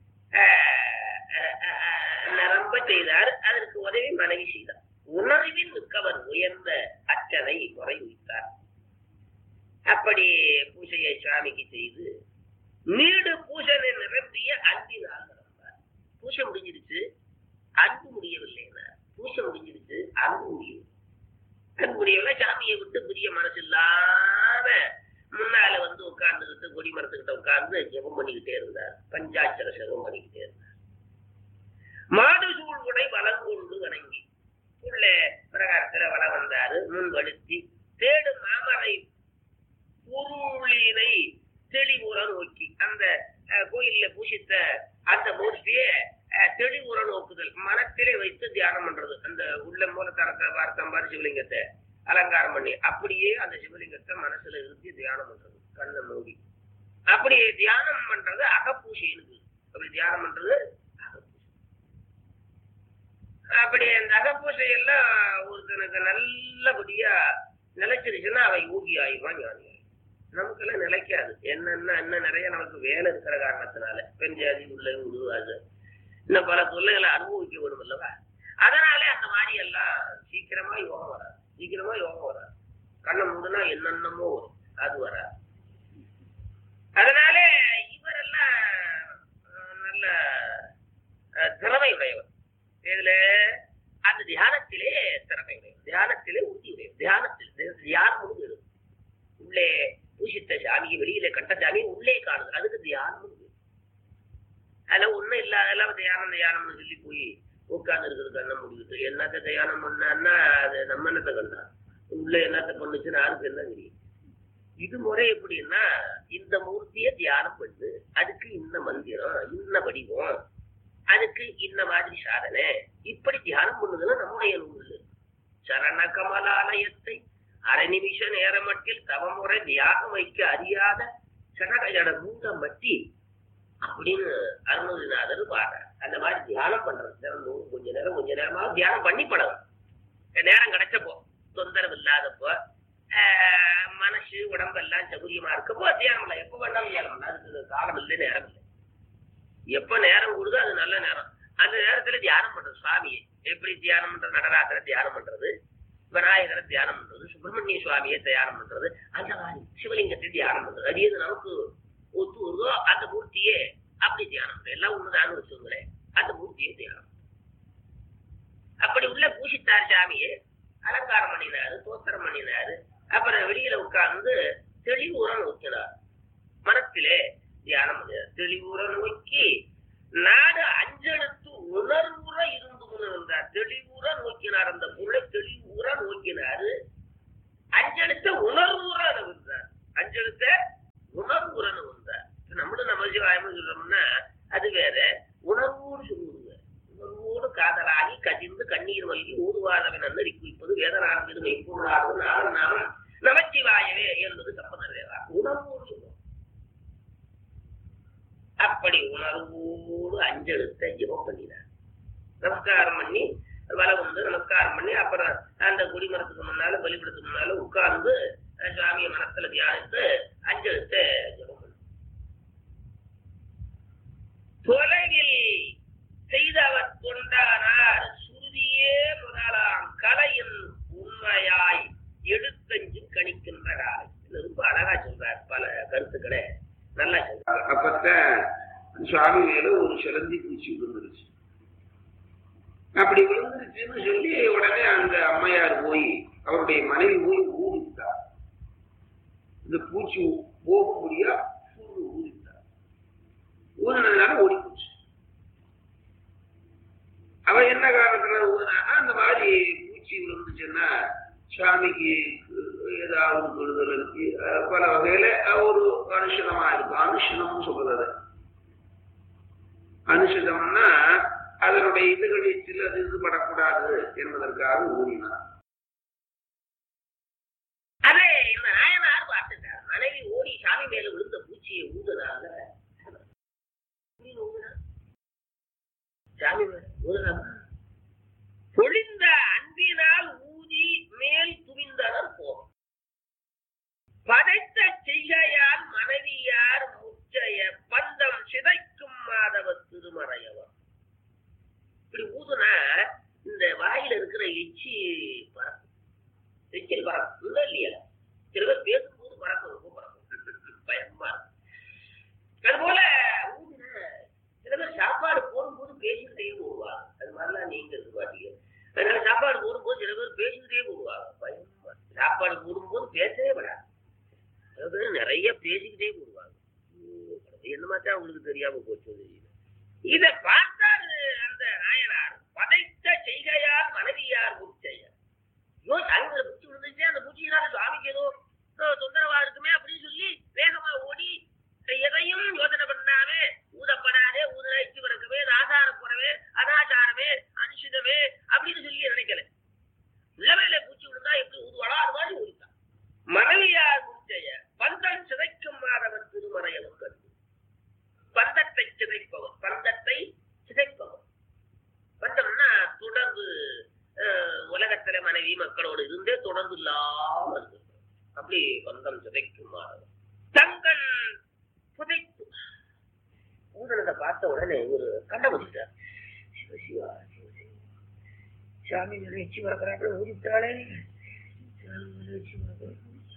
நிரம்ப செய்தார் அதற்கு உதவி மனைவி செய்தார் உணர்வின் மிக்கவர் உயர்ந்த அர்ச்சனை முறை வைத்தார் அப்படி பூஜையை சுவாமிக்கு செய்து நீடு பூஜனை நிரம்பிய அன்பினால் நிரம்பார் பூஜை முடிஞ்சிருச்சு அன்பு முடியவில்லை பூஜை முடிஞ்சிருச்சு அன்பு முடியும் அன்பு முடியவில்லை சாமியை விட்டு பிரிய மனசு இல்லாம முன்னால வந்து உட்கார்ந்துகிட்டு கொடி மரத்துக்கிட்ட உட்கார்ந்து ஜெபம் பண்ணிக்கிட்டே இருந்தார் பஞ்சாட்சர ஜெபம் பண்ணிக்கிட்டே இருந்தார் மாடு சூழ் உடை வளம் கொண்டு வணங்கி உள்ள பிரகாரத்துல வளம் வந்தாரு முன் வலுத்தி தேடு மாமரை பொருளினை தெளிவுற நோக்கி அந்த அஹ், கோயில்ல பூசித்த அந்த மூர்த்தியை அஹ், தெளிவுற நோக்குதல் மனத்திலே வைத்து தியானம் பண்றது அந்த உள்ள மூலத்தரத்தை வார்த்தம் பாரு சிவலிங்கத்தை அலங்காரம் பண்ணி அப்படியே அந்த சிவலிங்கத்தை மனசுல இருந்து தியானம் பண்றது கண்ணை மூடி அப்படி தியானம் பண்றது அகப்பூசைன்னு அப்படி தியானம் பண்றது அகப்பூசை அப்படி அந்த அகப்பூசை எல்லாம் ஒருத்தனுக்கு நல்லபடியா நிலைச்சிருச்சுன்னா அவன் யோகி ஆயிடுவான் ஞானி ஆயிடுவான். நமக்கெல்லாம் நிலைக்காது என்னன்னா இன்னும் நிறைய நமக்கு வேலை இருக்கிற காரணத்தினால பெண் ஜாதி உள்ள உருவாது இன்னும் பல தொல்லைகளை அனுபவிக்க வேணும் அல்லவா அதனாலே அந்த மாதிரி எல்லாம் சீக்கிரமா யோகம் வராது சீக்கிரமா யோகம் வராது கண்ணை மூடுனா என்னென்னமோ வரும் அது வராது அதனாலே இவரெல்லாம் அஹ், நல்ல அஹ், திறமை உடையவர் இதுல அந்த தியானத்திலே திறமை உடையவர் தியானத்திலே உறுதி உடையவர் தியானத்தில் தி- தியானம் உண்டு உள்ளே பூசித்த சாமியை வெளியில கண்ட சாமி உள்ளே காணுது அதுக்கு தியானம் உண்டு. அதுல ஒண்ணும் இல்லாதெல்லாம் தியானம் தியானம்னு சொல்லி போய் உட்கார்ந்து இருக்கிறது கண்ண முடியுது என்னத்த தியானம் பண்ணான்னா அது நம்ம என்னத்த கண்டா உள்ள என்னத்த பண்ணுச்சுன்னு யாருக்கு என்ன தெரியும் இது முறை எப்படின்னா இந்த மூர்த்தியை தியானம் பண்ணு அதுக்கு இந்த மந்திரம் இன்ன வடிவம் அதுக்கு இந்த மாதிரி சாதனை இப்படி தியானம் பண்ணுதுன்னா நம்முடைய நூல் சரண கமலாலயத்தை அரை நிமிஷ நேரமட்டில் தவமுறை தியாகம் வைக்க அறியாத சடகஜட மூட மட்டி அப்படின்னு அருணகிரிநாதர் பாடுறார் அந்த மாதிரி தியானம் பண்றது தினமும் கொஞ்ச நேரம் கொஞ்ச நேரமா தியானம் பண்ணி பழகும் நேரம் கிடைச்சப்போ தொந்தரவு இல்லாதப்போ ஆஹ், மனசு உடம்பெல்லாம் சௌகரியமா இருக்கப்போ தியானம் இல்லை எப்போ வேண்டாம் தியானம் பண்ணலாம். அதுக்கு காலம் இல்லை நேரம் இல்லை எப்ப நேரம் கொடுதோ அது நல்ல நேரம் அந்த நேரத்துல தியானம் பண்றது சுவாமியை எப்படி தியானம் பண்றது நடராசரை தியானம் பண்றது விநாயகரை தியானம் பண்றது சுப்பிரமணிய சுவாமியை தியானம் பண்றது அந்த மாதிரி சிவலிங்கத்தை தியானம் பண்றது அது எது நமக்கு ஒத்து வருதோ அந்த மூர்த்தியே அப்படி தியானம் பண்றது எல்லாம் ஒண்ணுதான் வச்சுங்களேன் அந்த மூர்த்தியை தியானம் அப்படி உள்ள பூசித்தார் சாமியை அலங்காரம் பண்ணினாரு தோத்திரம் பண்ணினாரு அப்புறம் வெளியில உட்கார்ந்து தெளிவுற நோக்கினார் மனத்திலே தியானம் பண்ணினார் தெளிவுற நோக்கி நாடு அஞ்செழுத்து உணர்வுற இருந்து கொண்டு இருந்தார் தெளிவுற நோக்கினார் அந்த பொருளை தெளிவுற நோக்கினாரு அஞ்செழுத்த உணர்வுற வந்தார் அஞ்செழுத்த உணர்வுறன்னு வந்தார் நம்மளும் நம்ம சிவாயம்னு சொல்றோம்னா அது வேற உணர்வோடு சொல்லுவாங்க உணர்வோடு காதலாகி கசிந்து கண்ணீர் மல்கி ஊதுவாதவன் அன்னறி குவிப்பது வேதனான பெருமை பொருளாவது நாம நமச்சிவாயவே என்பது கப்பனர் வேதா உணர்வோடு சொல்லுவோம் அப்படி உணர்வோடு அஞ்செழுத்த ஜெபம் பண்ணினார் நமஸ்காரம் பண்ணி வலை வந்து நமஸ்காரம் பண்ணி அப்புறம் அந்த குடிமரத்துக்கு முன்னால பலிபடத்துக்கு முன்னால உட்கார்ந்து அஹ், சுவாமியை மனத்துல தியானித்து அஞ்செழுத்த ஜெபம் பண்ணார். தொலைவில் செய்தவர் தொண்டானார் சுருதியே முதலாம் கலையின் உண்மையாய் எடுத்தஞ்சும் கணிக்கின்ற காலை இது ரொம்ப அழகா சொல்றார் பல கருத்துக்களை நல்லா சொல்றார் அப்பத்தான் சுவாமி மேல ஒரு சிலந்தி பூச்சி விழுந்துருச்சு அப்படி விழுந்துருச்சுன்னு சொல்லி உடனே அந்த அம்மையார் போய் அவருடைய மனைவி போய் ஊதித்தார் இந்த பூச்சி போக முடியா ஊதித்தார் ஊதினதுனால ஓடி போச்சு அவ என்ன காரணத்துல ஊதினான்னா அந்த மாதிரி பூச்சி விழுந்துச்சுன்னா சுவாமிக்கு ஏதாவது கெடுதல் இருக்கு அஹ் பல வகையில அஹ் ஒரு அனுஷதமா இருக்கும் அனுஷதம்னு சொல்றது அது. அனுஷதம்னா அதனுடைய இதுகளில் சில இது படக்கூடாது என்பதற்காக ஊறினார் அதே இந்த நாயனார் பார்த்துட்டார் மனைவி ஓடி சாமி மேல விழுந்த பூச்சியை ஊதுனால ஊதுனா சாமி மேல ஊதுனாங்க பொழிந்த அன்பினால் ஊதி மேல் துவிந்தனர் போகும் படைத்த செய்கையால் மனைவியார் முச்சைய பந்தம் சிதைக்கும் மாதவ திருமறையவர் இப்படி ஊதுனா இந்த வாயில இருக்கிற எச்சி பறக்கும் எச்சில் பறக்கும் இல்ல இல்லையா சில பேர் பேசும்போது பறக்கும் ரொம்ப பறக்கும் பயமா இருக்கும். அதுபோல ஊதுனா சில பேர் சாப்பாடு போடும்போது பேசிக்கிட்டே போடுவாங்க அது மாதிரிலாம் நீங்க இருக்கு பாத்தீங்க அதனால சாப்பாடு போடும்போது சில பேர் பேசிக்கிட்டே போடுவாங்க பயமா இருக்கு. சாப்பாடு போடும்போது பேசவே விடாது சில பேர் நிறைய பேசிக்கிட்டே போடுவாங்க ஐயோ, என்ன மாத்தா உங்களுக்கு தெரியாம போச்சு தெரியல இத பார்த்தாரு அந்த நாயனார் பதைத்த செய்கையால் மனைவியார் முச்செய்ய ஐயோ சாமிகளை பூச்சி விழுந்துச்சு அந்த பூச்சியினால சுவாமிக்கு ஏதோ அஹ், தொந்தரவா இருக்குமே அப்படின்னு சொல்லி வேகமா ஓடி எதையும் யோசனை பண்ணாமே ஊதப்படாதே ஊதுனா இச்சு பிறக்கவே ஆசாரப்புறவே அனாச்சாரமே அனுஷிதமே அப்படின்னு சொல்லி நினைக்கல உள்ளவையில பூச்சி விழுந்தா எப்படி ஊதுவாளோ அது மாதிரி ஊதித்தான் மனைவியார் முச்செய்ய பந்தம் சிதைக்கும் மாதவன் திருமறையவன் கண்டு பந்தத்தை சிதைப்பவர் பந்தத்தை சிதைப்பவர் பந்தம்னா தொடர்பு அஹ், உலகத்துல மனைவி மக்களோடு இருந்தே தொடர்பு இல்லாம இருக்கு அப்படி பந்தம் சிதைக்கும் மாதவன் தங்கள் புதைத்து ஊதனத்தை பார்த்த உடனே ஒரு கண்டபடிட்டார் சிவ சிவா சிவ சிவா சாமி மேல எச்சி வரக்கிறாங்க ஊதிட்டாளே சாமி மேல எச்சி வரக்கிறாங்க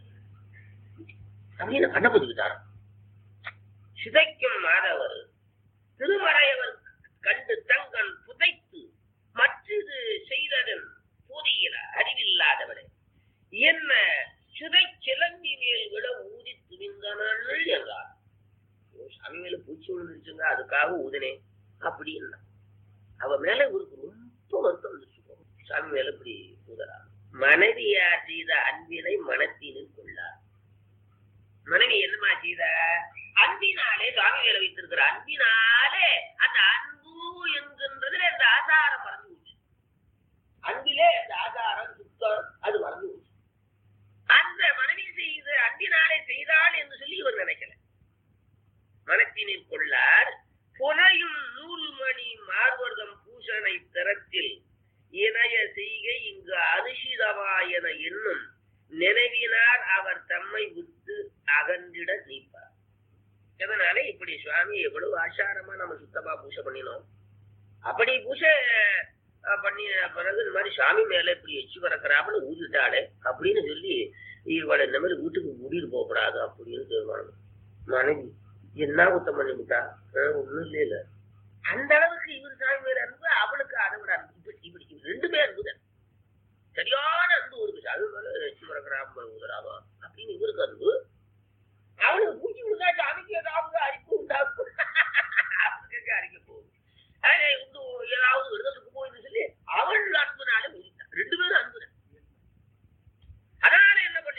அப்படின்னு கண்டுபிடிக்கிட்டார் சிதைக்கும் மாதவர் திருமறையவர் கண்டு தங்கள் புதைத்து மற்றது செய்ததன் புதியில அறிவில்லாதவனே என்ன சிதை சிலம்பி மேல் விட ஊதி துணிந்தனர்கள் என்றார் ஓ, சாமி மேல பூச்சி விழுந்துருச்சுங்க அதுக்காக ஊதினேன் அப்படின்னா அவ மேல இவருக்கு ரொம்ப வருத்தம் வந்துச்சு சாமி மேல இப்படி ஊதரா மனைவியார் செய்த அன்பினை மனத்தினில் கொள்ளார் மனைவி என்னமா செய்த அன்பினாலே சுவாமி மேல வைத்திருக்கிற அன்பினாலே அந்த அன்பு என்கின்றதுல இந்த ஆசாரம் மறந்து போச்சு அன்பிலே அந்த ஆசாரம் சுத்தம் அது மறந்து போச்சு அந்த மனைவி செய்த அன்பினாலே செய்தாள் என்று சொல்லி இவர் நினைக்கல மனத்தினில் கொள்ளார் புனையும் நூல்மணி மார்வர்தம் பூஷணை திறத்தில் இணைய செய்கை இங்கு அனுஷிதமாயன என்னும் நினைவினார் அவர் தம்மை விட்டு அகன்றிட நீப்பார் அதனால இப்படி சுவாமி எவ்வளவு ஆச்சாரமா நம்ம சுத்தமா பூஜை பண்ணினோம் அப்படி பூஜை அஹ், பண்ணிய பிறகு இந்த மாதிரி சாமி மேல இப்படி எச்சு பறக்கிறாப்புல ஊதிட்டாளே அப்படின்னு சொல்லி இவளை இந்த மாதிரி வீட்டுக்கு கூட்டிட்டு போக கூடாது அப்படின்னு தீர்மானம் மனைவி என்ன குத்தம் பண்ணி விட்டா ஒண்ணும் இல்ல அந்த அளவுக்கு இவர் சாமி மேல அன்பு அவளுக்கு அதை விட அன்பு இப்படி இப்படி இப்படி ரெண்டுமே அன்பு தான் சரியான அன்பு இருக்கு அது மேல எச்சு பறக்கிறாம ஊதுறாவா அப்படின்னு இவருக்கு அன்பு அவளுக்கு பூச்சி விழுந்தா சாமிக்கு ஏதாவது அரிப்பு உண்டாகும் அவனுக்கு அரிக்க போகுது அதே உண்டு ஏதாவது விடுதலுக்கு போயின்னு சொல்லி அவள் அன்புனால உரித்தான் ரெண்டு பேரும் அன்பு அதனால என்ன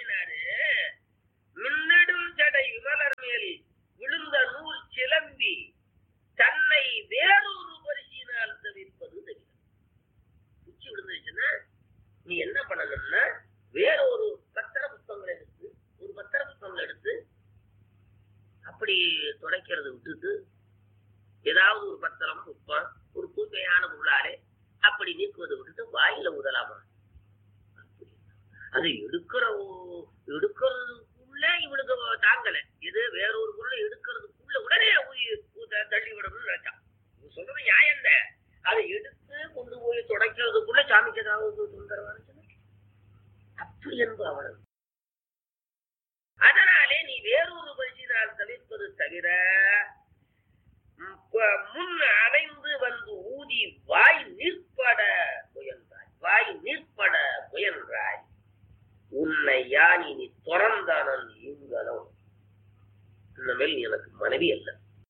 அப்படி துடைக்கிறது விட்டுட்டு ஏதாவது ஒரு பத்திரம் உப்பம் ஒரு தூய்மையான பொருளாலே அப்படி நீக்குவதை விட்டுட்டு வாயில ஊதலாமா அப்படி. அது எடுக்கிற ஓ- எடுக்கிறதுக்குள்ள இவனுக்கு தாங்கல இது வேற ஒரு பொருளை எடுக்கிறதுக்குள்ள உடனே ஊதி ஊத- தள்ளி விடணும்னு நினைச்சான் இவன் சொல்றது நியாயம் தான். அதை எடுத்து கொண்டு போய் துடைக்கிறதுக்குள்ள சாமிக்கு ஏதாவது தொந்தரவான அப்படி என்பது அவனுக்கு அதனாலே நீ வேறொரு பரிசினால் தவிர்ப்பது தவிர ம், ப- முன் அடைந்து வந்து ஊதி வாய் நீர்ப்பட முயன்றாய் வாய் நீர்ப்பட முயன்றாய் உன்னை யானி நீ துறந்தானன் இங்கனம் இனிமேல் நீ எனக்கு மனைவி அல்ல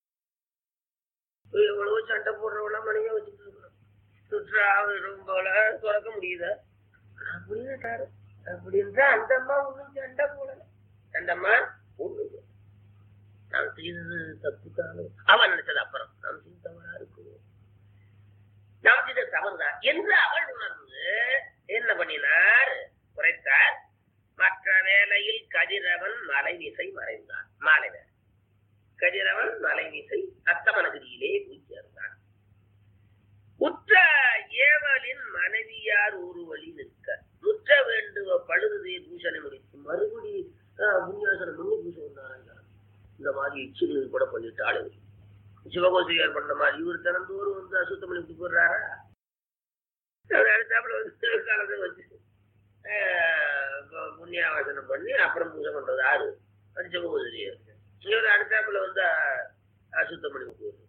எவ்வளவு சண்டை போடுறவள மனைவியா வச்சுட்டு இருக்கோம் சுற்றா போல துறக்க முடியுதா அப்படின்ட்டாரு அப்படின்றா அந்த அம்மா ஒண்ணும் சண்டை போடல அந்த அம்மா ஒண்ணு நான் செய்தது தப்பு தானே அவன் நினைச்சது அப்புறம் நான் செய்த தவறா இருக்கும் நான் செய்த தவறுதான் என்று அவள் உணர்ந்து என்ன பண்ணினார் குறைத்தார் மற்ற வேளையில் கதிரவன் மலைவிசை மறைந்தான் மாலை வேலை. கதிரவன் மலைவிசை அத்தமனகிரியிலே போய் சேர்ந்தான் உற்ற ஏவலின் மனைவியார் ஒரு வழி நிற்க முற்ற வேண்டுவ பழுதுதே பூஷணை முடித்து மறுபடி முன்யாசனம் பண்ணி பூஜை பண்ணாங்க இந்த மாதிரி இச்சிகள் கூட பண்ணிட்டாள் இவர். சிவகோசியார் பண்ண மாதிரி இவர் தினந்தோறும் வந்து அசுத்தம் பண்ணி விட்டு போடுறாரா அவர் அடுத்தாப்புல வந்து காலத்தை வச்சு ஆஹ், பு- புண்ணியாவாசனம் பண்ணி அப்புறம் பூஜை பண்றது ஆறு அது சிவகோசியார் இவர் அடுத்தாப்புல வந்து அஹ், அசுத்தம் பண்ணி விட்டு வருது.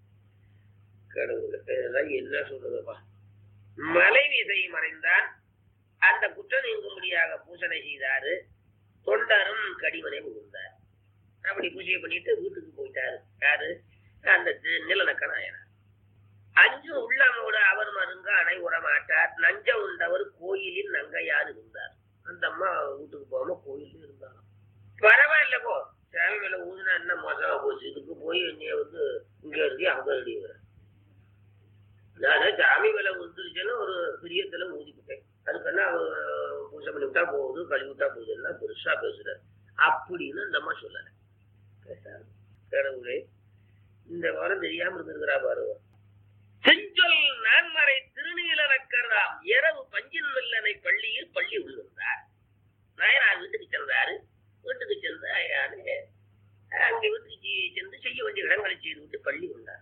கடவுளே இதெல்லாம் என்ன சொல்றதுப்பா மலை விதை மறைந்தான் அந்த குற்றம் நீங்கும்படியாக பூசணை செய்தாரு தொண்டரும் கடிமனை புகுந்தார் அப்படி பூஜை பண்ணிட்டு வீட்டுக்கு போயிட்டாரு யாரு அந்த தி- நிலநக்க நாயனார் அஞ்சு உள்ளமோடு அவர் மருங்க அணை உடமாட்டார் நஞ்ச உண்டவர் கோயிலில் நங்கையார் இருந்தார் அந்த அம்மா வீட்டுக்கு போகாம கோயில்ல இருந்தாங்க பரவாயில்ல போ சேவை மேல ஊதுனா என்ன மோசமா போச்சு இதுக்கு போய் இங்க வந்து இங்க இருக்கு அங்க அடிக்கிறேன் நானே சாமி மேல வந்துருச்சுன்னு ஒரு பிரியத்துல ஊதிக்கிட்டேன் அதுக்கெல்லாம் அவ பூஜை பண்ணி விட்டா போகுது கழுவி விட்டா போகுதுன்னா பெருசா பேசுற அப்படின்னு அந்த அம்மா சொல்லல பேசாது கடவுளே இந்த வாரம் தெரியாம இருந்திருக்கிறா பாருங்க செஞ்சொல் நான்மறை திருநீலனக்கர்தாம் இரவு பஞ்சின் மில்லனை பள்ளியில் பள்ளி உள்ளிருந்தார் நாயனார் வீட்டுக்கு சென்றாரு வீட்டுக்கு சென்று அயானே அங்கே வீட்டுக்கு சென்று செய்ய வேண்டிய இடங்களை செய்து விட்டு பள்ளி கொண்டார்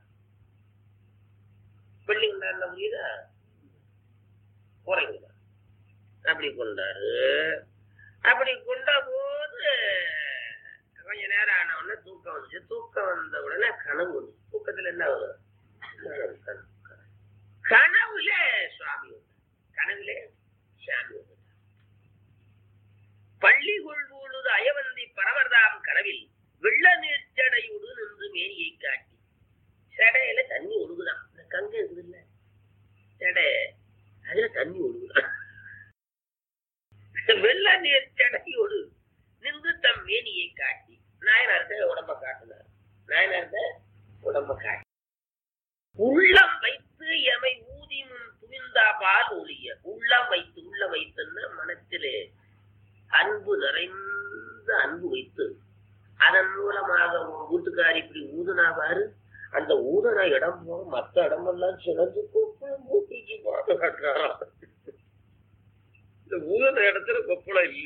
பள்ளி கொண்டார் புரியுதா குறைங்க அப்படி கொண்டாரு அப்படி கொண்ட போது கொஞ்ச நேரம் ஆன உடனே தூக்கம் வந்துச்சு தூக்கம் வந்த உடனே கனவு வந்து தூக்கத்துல என்ன வரும் கனவு, கனவு, கனவு. கனவுல சுவாமி வந்தார். கனவுல சாமி வந்தார். பள்ளி கொள்வொழுது அயவந்தி பரவர்தாம் கனவில் வெள்ள நீர் சடையுடு நின்று மேனியை காட்டி சடையில தண்ணி ஒழுகுதான் இந்த கங்கை இருக்குது இல்ல சடை அதுல தண்ணி ஒழுகுதான் வெள்ள நீர் சடையோடு நின்று தம் மேனியை காட்டி நாயனார்த்த உடம்ப காட்டினார் நாயனார்த்த உடம்ப காட்டி உள்ளம் வைத்து எமை ஊதி முன் துவிந்தா பால் ஒளிய உள்ளம் வைத்து உள்ள வைத்துன்னா மனத்திலே அன்பு நிறைந்த அன்பு வைத்து அதன் மூலமாக உன் வீட்டுக்காரி இப்படி ஊதுனா பாரு அந்த ஊதுன இடம் போக மத்த இடமெல்லாம் சிறந்து கொப்பளம் போட்டுச்சு பாதுகாக்கிறாராம் இந்த ஊதுன இடத்துல கொப்பளம் இல்ல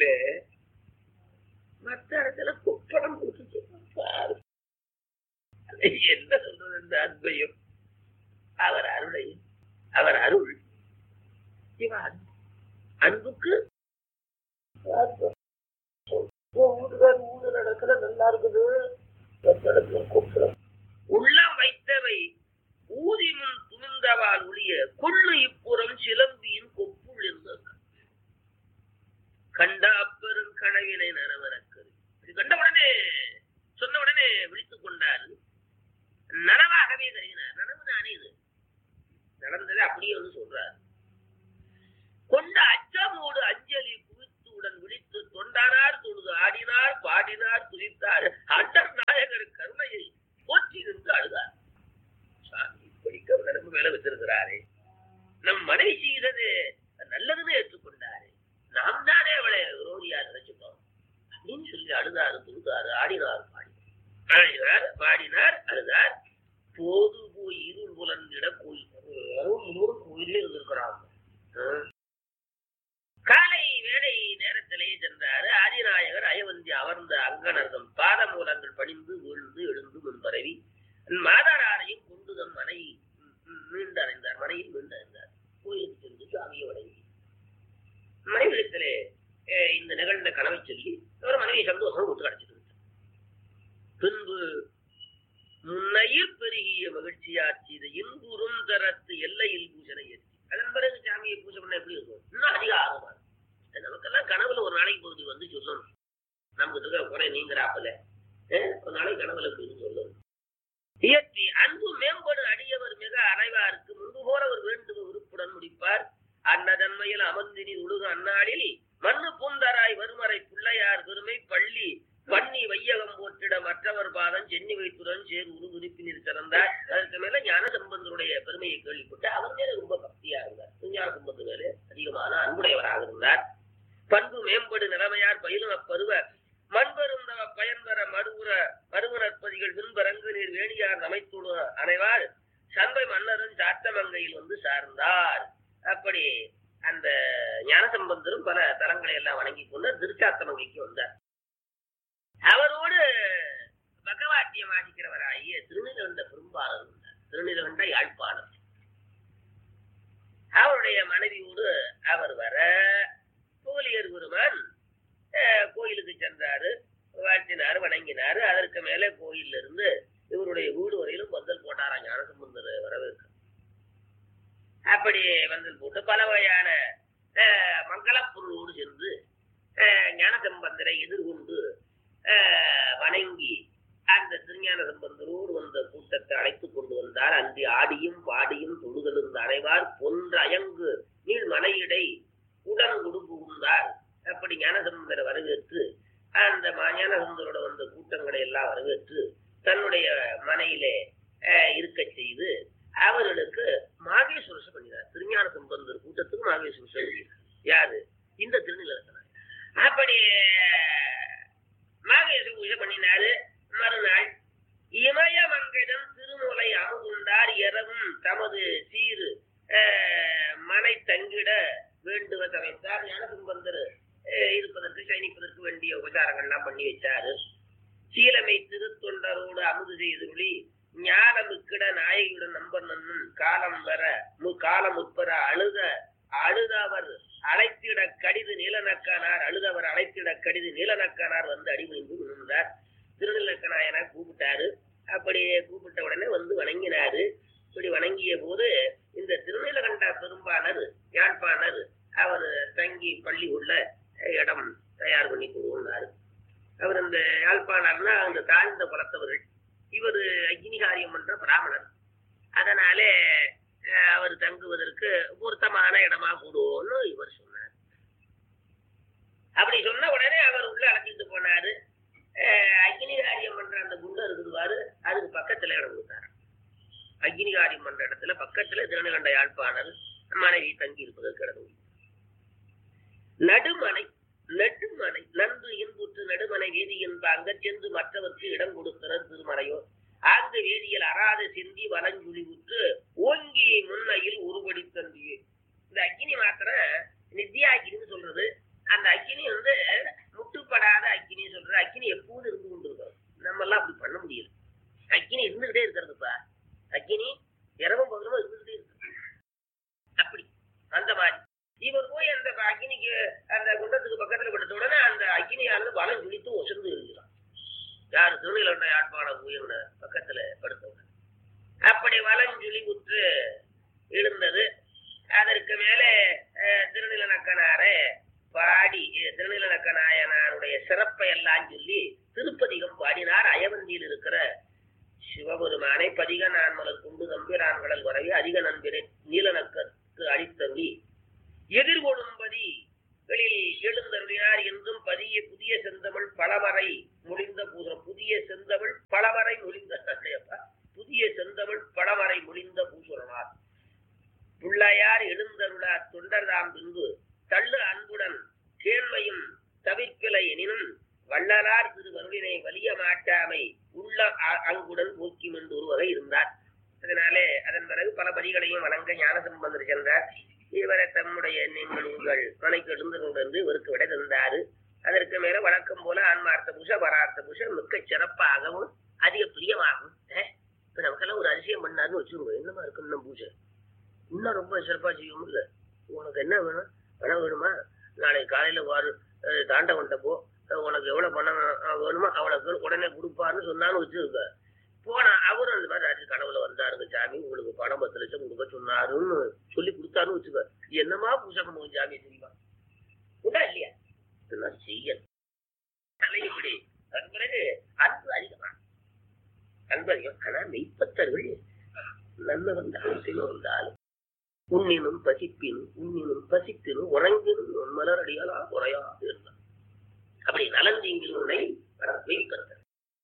மத்த இடத்துல கொப்பளம் போட்டுச்சு பாரு அது என்ன சொல்றது இந்த அன்பையும் அவர் அருளையும் அவர் அருள் இவன் அன்பு. அன்புக்கு அன்பு. உன் வீட்டுக்கார் ஊடு நடக்கிற நல்லா இருக்குது மத்த இடத்துல கொப்பளம் உள்ளம் வைத்தவை ஊதி முன் துணிந்தவால் ஒளிய கொள்ளு இப்புறம் சிலம்பியின் கொப்புள் இருந்த கண்டா பெரும் கனவினை நனவரக்கரு இது கண்ட உடனே சொன்ன உடனே விழித்துக் கொண்டார் நனவாகவே கருகினார் நனவு தானே இது நடந்ததை அப்படியே வந்து சொல்றார் கொண்ட அச்சமோடு அஞ்சலி குவித்து உடன் விழித்து தொண்டானார் தொழுது ஆடினார் பாடினார் துதித்தார் அண்டர் நாயகர் கருணையை போற்றி நின்று அழுதார் சாமி இப்படி கருணை நம்ம மேல வச்சிருக்கிறாரே நம் அழுகிறார் பாடினார் அழுதார் போது போய் இருள் புலந்திட கோயில் முன்னூறு கோயிலே இருந்திருக்கிறாங்க ஆ. காலை வேலை நேரத்திலே சென்றாரு ஆதிநாயகர் அயவந்தி அமர்ந்த அங்கனர்கள் பாதமூலங்கள் பணிந்து வீழ்ந்து எழுந்து முன்பரவி மாதாராரையும் கொண்டு தம் மனை மீண்டு அடைந்தார் மனையில் மீண்டு அடைந்தார் கோயிலுக்கு சென்று சாமியை வணங்கி மனைவிடத்திலே அஹ், இந்த நிகழ்ந்த கனவை சொல்லி அவர் மனைவி சந்தோஷம் விட்டு அடைச்சிட்டு பின்பு முன்னையில் பெருகிய மகிழ்ச்சியாச்சு இது இன்புறும் தரத்து எல்லையில் பூஜனை ஏற்றி அதன் பிறகு சாமியை பூஜை பண்ண எப்படி இருக்கும் இன்னும் அதிக ஆர்வமா இருக்கும். அது நமக்கெல்லாம் கனவுல ஒரு நாளைக்கு பகுதி வந்து சொல்லணும் நமக்கு இருக்கிற குறை நீங்கிறாப்புல அஹ், ஒரு நாளைக்கு கனவுல அப்படின்னு சொல்லணும் இயற்றி அன்பு மேம்படு அடியவர் மிக அனைவாருக்கு முன்பு போல ஒரு வேண்டும உறுப்புடன் முடிப்பார் அன்னதன்மையில் அமர்ந்தினி உழுக அந்நாளில் மண்ணு பூந்தராய் வருமறை பிள்ளையார் பெருமை பள்ளி பண்ணி வையகம் போற்றிட மற்றவர் பாதம் சென்னி வைத்துடன் சேர் உரு உறுப்பினர் சிறந்தார் அதற்கு மேல ஞான சம்பந்தருடைய பெருமையை கேள்விப்பட்டு அவர் மேல ரொம்ப பக்தியா இருந்தார் ஞான சம்பந்த மேலே அதிகமான அன்புடையவராக இருந்தார் பண்பு மேம்படு நிலைமையார் பயிலும் அப்பருவ மண்பெருந்தவ பயன்பெற மடுவுற மருவனற்பதிகள் பின்பரங்கு நீர் வேணியார் அமைத்துடு அனைவார் சந்தை மன்னரும் சாத்தமங்கையில் வந்து சார்ந்தார் அப்படி அந்த ஞானசம்பந்தரும் பல தலங்களை எல்லாம் வணங்கி கொண்டு திருச்சாத்தமங்கைக்கு வந்தார் அவரோடு பகவாட்டியம் ஆதிக்கிறவராகிய திருநிலகண்ட பெரும்பாளர் இருந்தார் திருநிலகண்ட யாழ்ப்பாணர் அவருடைய மனைவியோடு அவர் வர கோலியர் பெருமான் அஹ், கோயிலுக்கு சென்றாரு வாழ்த்தினாரு வணங்கினாரு அதற்கு மேலே கோயில்ல இருந்து இவருடைய வீடு வரையிலும் பந்தல் போட்டாரா ஞானசம்பந்தர் வரவேற்க அப்படி பந்தல் போட்டு பல வகையான அஹ், மங்களப் பொருளோடு சென்று அஹ், ஞானசம்பந்தரை எதிர்கொண்டு அஹ், வணங்கி அந்த திருஞான சம்பந்தரோடு வந்த கூட்டத்தை அழைத்துக் கொண்டு வந்தார் அன்றி ஆடியும் பாடியும் தொழுதெழுந்த அனைவார் பொன்ற அயங்கு நீள் மனையிடை உடன் புகுந்தார் அப்படி ஞானசம்பந்தரை வரவேற்று அந்த ம- ஞானசம்பந்தரோட வந்த கூட்டங்களை எல்லாம் வரவேற்று தன்னுடைய மனையிலே அஹ், இருக்கச் செய்து அவர்களுக்கு மாகேஸ்வரச பண்ணினார் திருஞான சம்பந்தர் கூட்டத்துக்கு மாகேஸ்வரச பண்ணினார் யாரு இந்த திருநிலத்தனார் அப்படி மாகேஸ்வர பூஜை பண்ணினாரு மறுநாள் இமய மங்கடம் திருமுலை அமுதுண்டார் இரவும் தமது சீரு அஹ், மனை தங்கிட வேண்டுவ சமைத்தார் ஞானசம்பந்தர் அஹ், இருப்பதற்கு சயனிப்பதற்கு வேண்டிய உபச்சாரங்கள்லாம் பண்ணி வச்சாரு சீலமை திருத்தொண்டரோடு அமுது செய்துள்ளி ஞானமுக்கிட நாயகியுடன் நம்பர் நன்னும் காலம் வர மு காலம் உட்பட அழுத அழுதவர் அழைத்திட கடிது நீலநக்கானார் அழுதவர் அழைத்திட கடிது நீலநக்கானார் வந்து அடிமைந்து விழுந்தார் திருநெல்லக்கநாயனார் கூப்பிட்டாரு அப்படி கூப்பிட்ட உடனே வந்து வணங்கினாரு இப்படி வணங்கிய போது இந்த திருநீலகண்ட பெரும்பாளர் யாழ்ப்பாணர் அவர் தங்கி பள்ளி உள்ள இடம் தயார் பண்ணி கொடுன்னாரு அவர் அந்த யாழ்ப்பாணர்னா அந்த தாழ்ந்த குலத்தவர்கள் இவர் அக்னிகாரியம் பண்ற பிராமணர் அதனாலே அஹ், அவர் தங்குவதற்கு பொருத்தமான இடமா கூடுவோம்னு இவர் சொன்னார் அப்படி சொன்ன உடனே அவர் உள்ள அழைச்சிட்டு போனாரு அஹ், அக்னிகாரியம் பண்ற அந்த குண்டர் இருக்குதுவாரு அதுக்கு பக்கத்துல இடம் கொடுத்தாரு அக்னிகாரியம் பண்ற இடத்துல பக்கத்துல திருநகண்ட யாழ்ப்பாணர் மனைவி தங்கி இருப்பதற்கு இடம் கொடுத்தார். நடுமனை நெடுமனை நன்று இன்புற்று நடுமனை வேதி என்பாங்க சென்று மற்றவர்க்கு இடம் கொடுத்தனர் திருமறையோ ஆங்கு வேதியில் அறாத சிந்தி வலஞ்சுழி உற்று ஓங்கி முன்னையில் உருவடி தந்தியே இந்த அக்கினி மாத்திரம் நித்தியா அக்கினின்னு சொல்றது அந்த அக்கினி வந்து முட்டுப்படாத அக்கினி சொல்றது அக்கினி எப்போது இருந்து கொண்டு இருக்கிறது நம்ம எல்லாம் அப்படி பண்ண முடியல அக்கினி இருந்துகிட்டே இருக்கிறதுப்பா அக்கினி இரவும் பகலும் இருந்துகிட்டே இருக்கு அப்படி அந்த மாதிரி இவர் போய் அந்த அக்கினிக்கு அந்த குண்டத்துக்கு பக்கத்துல படுத்த உடனே அந்த அக்கினியானது வலம் ஜுளித்து ஒசந்து இருக்கிறான் யார் திருநீலண்ட யாழ்ப்பாண பூயங்க பக்கத்துல படுத்தவங்க அப்படி வலஞ்சுழி உற்று எழுந்தது அதற்கு மேலே அஹ், திருநிலநக்கனாரே பாடி அஹ், திருநிலநக்கநாயனாருடைய சிறப்பை எல்லாம் சொல்லி திருப்பதிகம் பாடினார் அயவந்தியில் இருக்கிற சிவபெருமானை பதிக நான்மலர் கொண்டு நம்பிரான்களல் வரவே அதிக நண்பினை நீலநக்கற்கு அளித்தருளி எதிர்கொள்ளும்படி வெளியில் எழுந்தருளினார் என்றும் பதிய புதிய செந்தமிழ் பலவரை முடிந்த பூசணம் புதிய செந்தமிழ் பலவரை முடிந்த அப்பா, புதிய செந்தமிழ் பலவரை முடிந்த பூசுரனார் பிள்ளையார் எழுந்தருளார் தொண்டர்தாம் பின்பு தள்ளு அன்புடன் கேள்மையும் தவிர்ப்பிலை எனினும் வள்ளலார் திருவருளினை வலிய மாட்டாமை உள்ள உள்ள அ- அங்குடன் போக்கிம் என்று ஒரு வகை இருந்தார் அதனாலே அதன் பிறகு பல பதிகளையும் வணங்க ஞானசம்பந்தர் சென்றார் இவரை தம்முடைய நீங்கள் உங்கள் மனைக்கு எழுந்து கொண்டு இவருக்கு விடை தந்தாரு அதற்கு மேல வழக்கம் போல ஆன்மார்த்த புஷ பரார்த்த புஷ மிக்க சிறப்பாகவும் அதிக பிரியமாகும் அஹ், இப்ப நமக்கெல்லாம் ஒரு அதிசயம் பண்ணாருன்னு வச்சுக்கோங்க என்னமா இருக்கு இன்னும் பூஜை இன்னும் ரொம்ப சிறப்பா செய்யும் இல்ல உனக்கு என்ன வேணும் பணம் வேணுமா நாளைக்கு காலையில வாரு அஹ், தாண்டவன்ட்ட போ அஹ், உனக்கு எவ்வளவு பணம் அஹ், வேணுமோ அவனுக்கு உடனே கொடுப்பாருன்னு சொன்னான்னு வச்சுருக்க போனா அவரும் அந்த மாதிரி ராத்திரி கனவுல வந்தாருங்க சாமி உங்களுக்கு பணம் பத்து லட்சம் கொடுக்க சொன்னாருன்னு சொல்லி கொடுத்தாருன்னு வச்சுக்க என்னமா பூஜை பண்ணுவோம் சாமி தெரியுமா உண்டா இல்லையா இதெல்லாம் செய்ய இப்படி அதன் பிறகு அன்பு அதிகமா அன்பு அதிகம் ஆனா மெய்ப்பத்தர்கள் நன்மை வந்தாலும் தீமை வந்தாலும் உண்ணினும் பசிப்பினும் உண்ணினும் பசிப்பினும் உறங்கினும் உன் மலர் அடியாலா குறையாது இருந்தார் அப்படி நலந்தீங்கில் உன்னை மெய்ப்பத்தர்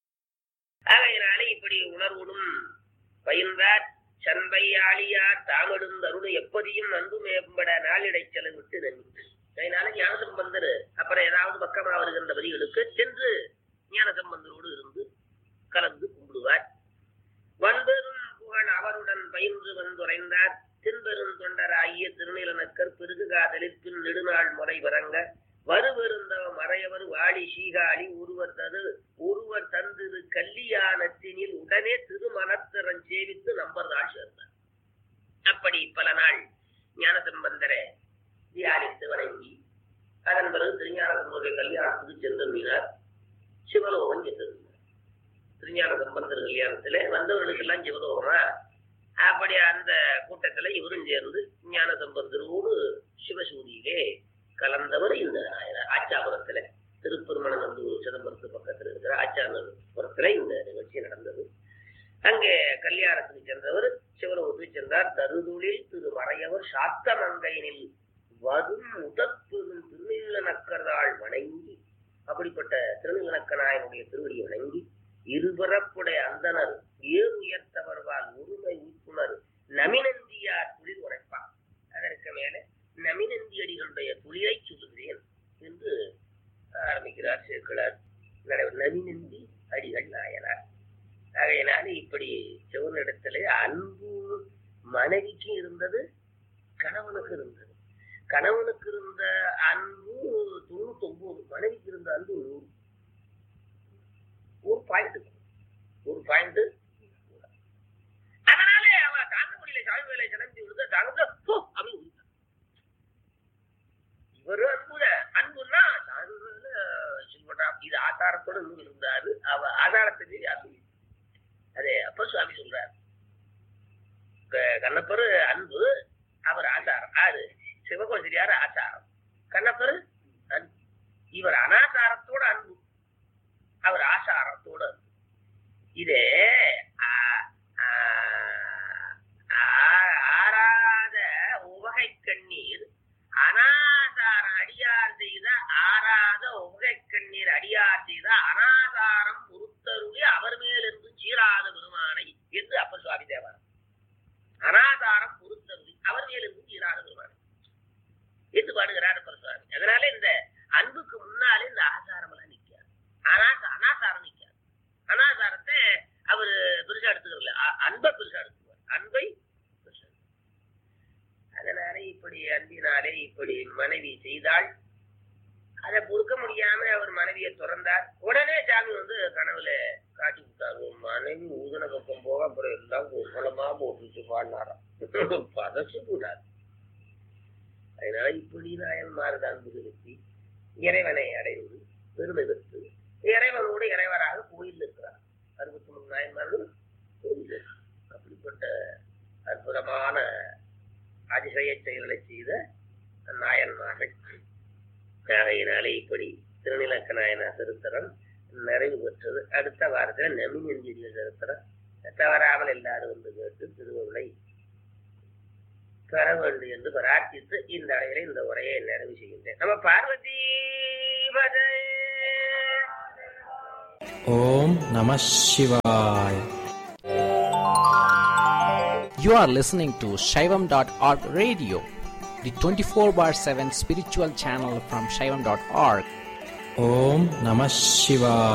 ஆகையினாலே இப்படி உணர்வுடும் பயின்றார் சண்பையாளியார் தாமடுந்தருள் எப்படியும் அன்பு மேம்பட நாளிடை செலவிட்டு நன்றி அதனால ஞானசம்பந்தர் அப்புறம் ஏதாவது பக்கமா வருகின்ற வரிகளுக்கு சென்று ஞானசம்பந்தரோடு இருந்து கலந்து கும்பிடுவார் வன்பெரும் புகழ் அவருடன் பயின்று வந்துரைந்தார் தின்பெரும் தொண்டராகிய திருநிலனக்கர் பெருகு காதலில் பின் நெடுநாள் முறை வரங்க வருவருந்தவ மறையவர் வாழி சீகாழி ஒருவர் தது ஒருவர் தந்திரு கல்லியானத்தினில் உடனே திருமணத்திறன் சேவித்து நம்பர் நாள் சேர்ந்தார் அப்படி பல நாள் ஞானசம்பந்தரை தியானித்து வணங்கி அதன் பிறகு திருஞானசம்பந்தருடைய கல்யாணத்துக்கு சென்றிருந்தார் சிவலோகம் சென்றிருந்தார் திருஞான சம்பந்தர் கல்யாணத்துல வந்தவர்களுக்கெல்லாம் சிவலோகமா அப்படி அந்த கூட்டத்துல இவரும் சேர்ந்து ஞான சம்பந்தரோடு சிவசூரியிலே கலந்தவர் இந்த நாயனார் ஆச்சாபுரத்துல திருப்பெருமணநல்லூர் சிதம்பரத்து பக்கத்துல இருக்கிற ஆச்சாரபுரத்துல இந்த நிகழ்ச்சி நடந்தது அங்கே கல்யாணத்துக்கு சென்றவர் சிவலோகத்துக்கு சென்றார் தருதுளில் திரு மறையவர் சாத்த மங்கையினில் வரும் முதற்பெரும் திருநீலனக்கரால் வணங்கி அப்படிப்பட்ட திருநீலனக்கனாயனுடைய திருவடியை வணங்கி இருபரப்புடைய அந்தனர் ஏறு உயர்த்தவர்வால் ஒருமை உய்ப்புணர் நமினந்தியார் துளிர் உரைப்பார் அதற்கு மேலே நமினந்தி அடிகளுடைய துளிரை சொல்லுகிறேன் என்று ஆரம்பிக்கிறார் சேர்க்கிறார் நமினந்தி அடிகள் நாயனார் ஆகையினால இப்படி சிவனிடத்திலே அன்பு மனைவிக்கு இருந்தது கணவனுக்கு இருந்தது கணவனுக்கு இருந்த அன்பு தொண்ணூத்தி ஒன்பது மனைவிக்கு இருந்த அன்பு நூறு ஒரு பாயிண்ட் ஒரு பாயிண்ட் அதனாலே அவ தாங்க முடியல சாமி வேலை கிளம்பி விடுத தாங்க போ அப்படின்னு விட்டான். இவரு அன்புல அன்புன்னா சாமி மேல சொல்பட்டா இது ஆதாரத்தோட நூல் இருந்தாரு அவ ஆதாரத்தை அப்படி அதே அப்ப சுவாமி சொல்றாரு க- கண்ணப்பரு அன்பு அவர் ஆச்சாரம் ஆறு சிவகோசிரியார் ஆச்சாரம் கண்ணப்பரு அன்பு இவர் அனாச்சாரத்தோட அன்பு அவர் ஆசாரத்தோட அன்பு. இதே ஆ- ஆ- ஆ- ஆறாத உவகை கண்ணீர் அனாசார அடியார் செய்த ஆறாத உவகை கண்ணீர் அடியார் செய்த அனாசாரம் பொறுத்தருளி அவர் மேலிருந்து சீராத பெருமானை என்று அப்பர் சுவாமி தேவார் அனாசாரம் பொறுத்தருளி அவர் மேலிருந்து சீராத பெருமானை என்று பாடுகிறார் அப்பர் சுவாமி அதனால இந்த அன்புக்கு முன்னாலே இந்த ஆசாரம் எல்லாம் நிற்காது அனாச அனாசாரம் நிற்காது அனாசாரத்தை அவர் பெருசா எடுத்துக்கிறல அ- அன்பை பெருசா எடுத்துக்குவார் அன்பை பெருசா எடுத்துக்குவார். அதனால இப்படி அன்பினாலே இப்படி மனைவி செய்தால் அதை பொறுக்க முடியாம அவர் மனைவியை துறந்தார் உடனே சாமி வந்து கனவுல காட்சி கொடுத்தாரு உன் மனைவி ஊதன பக்கம் போக அப்புறம் எல்லாம் குளமா போட்டுச்சு பாடினாராம் பதச்சு போட்டார் அதனால இப்படி நாயன்மார் அன்பு செலுத்தி இறைவனை அடைந்து பெருமை பெற்று இறைவனோடு இறைவராக கோயில் இருக்கிறார் அறுபத்தி மூணு நாயன்மார்கள் கோயில் அப்படிப்பட்ட அற்புதமான அதிசய செயல்களை செய்த நாயன்மார்கள் ஆகையினாலே இப்படி திருநிலக்க நாயனா சரித்திரம் நிறைவு பெற்றது அடுத்த வாரத்தில் நெமினெஞ்சிய சரித்திரம் தவறாமல் எல்லாரும் வந்து கேட்டு திருவருளை பெற வேண்டும் என்று பிரார்த்தித்து இந்த அளவில் இந்த உரையை நிறைவு செய்கின்றேன் நம்ம பார்வதி பதே Om Namah Shivaya. You are listening to Shaivam.org radio, the 24 bar 7 spiritual channel from Shaivam.org. Om Namah Shivaya.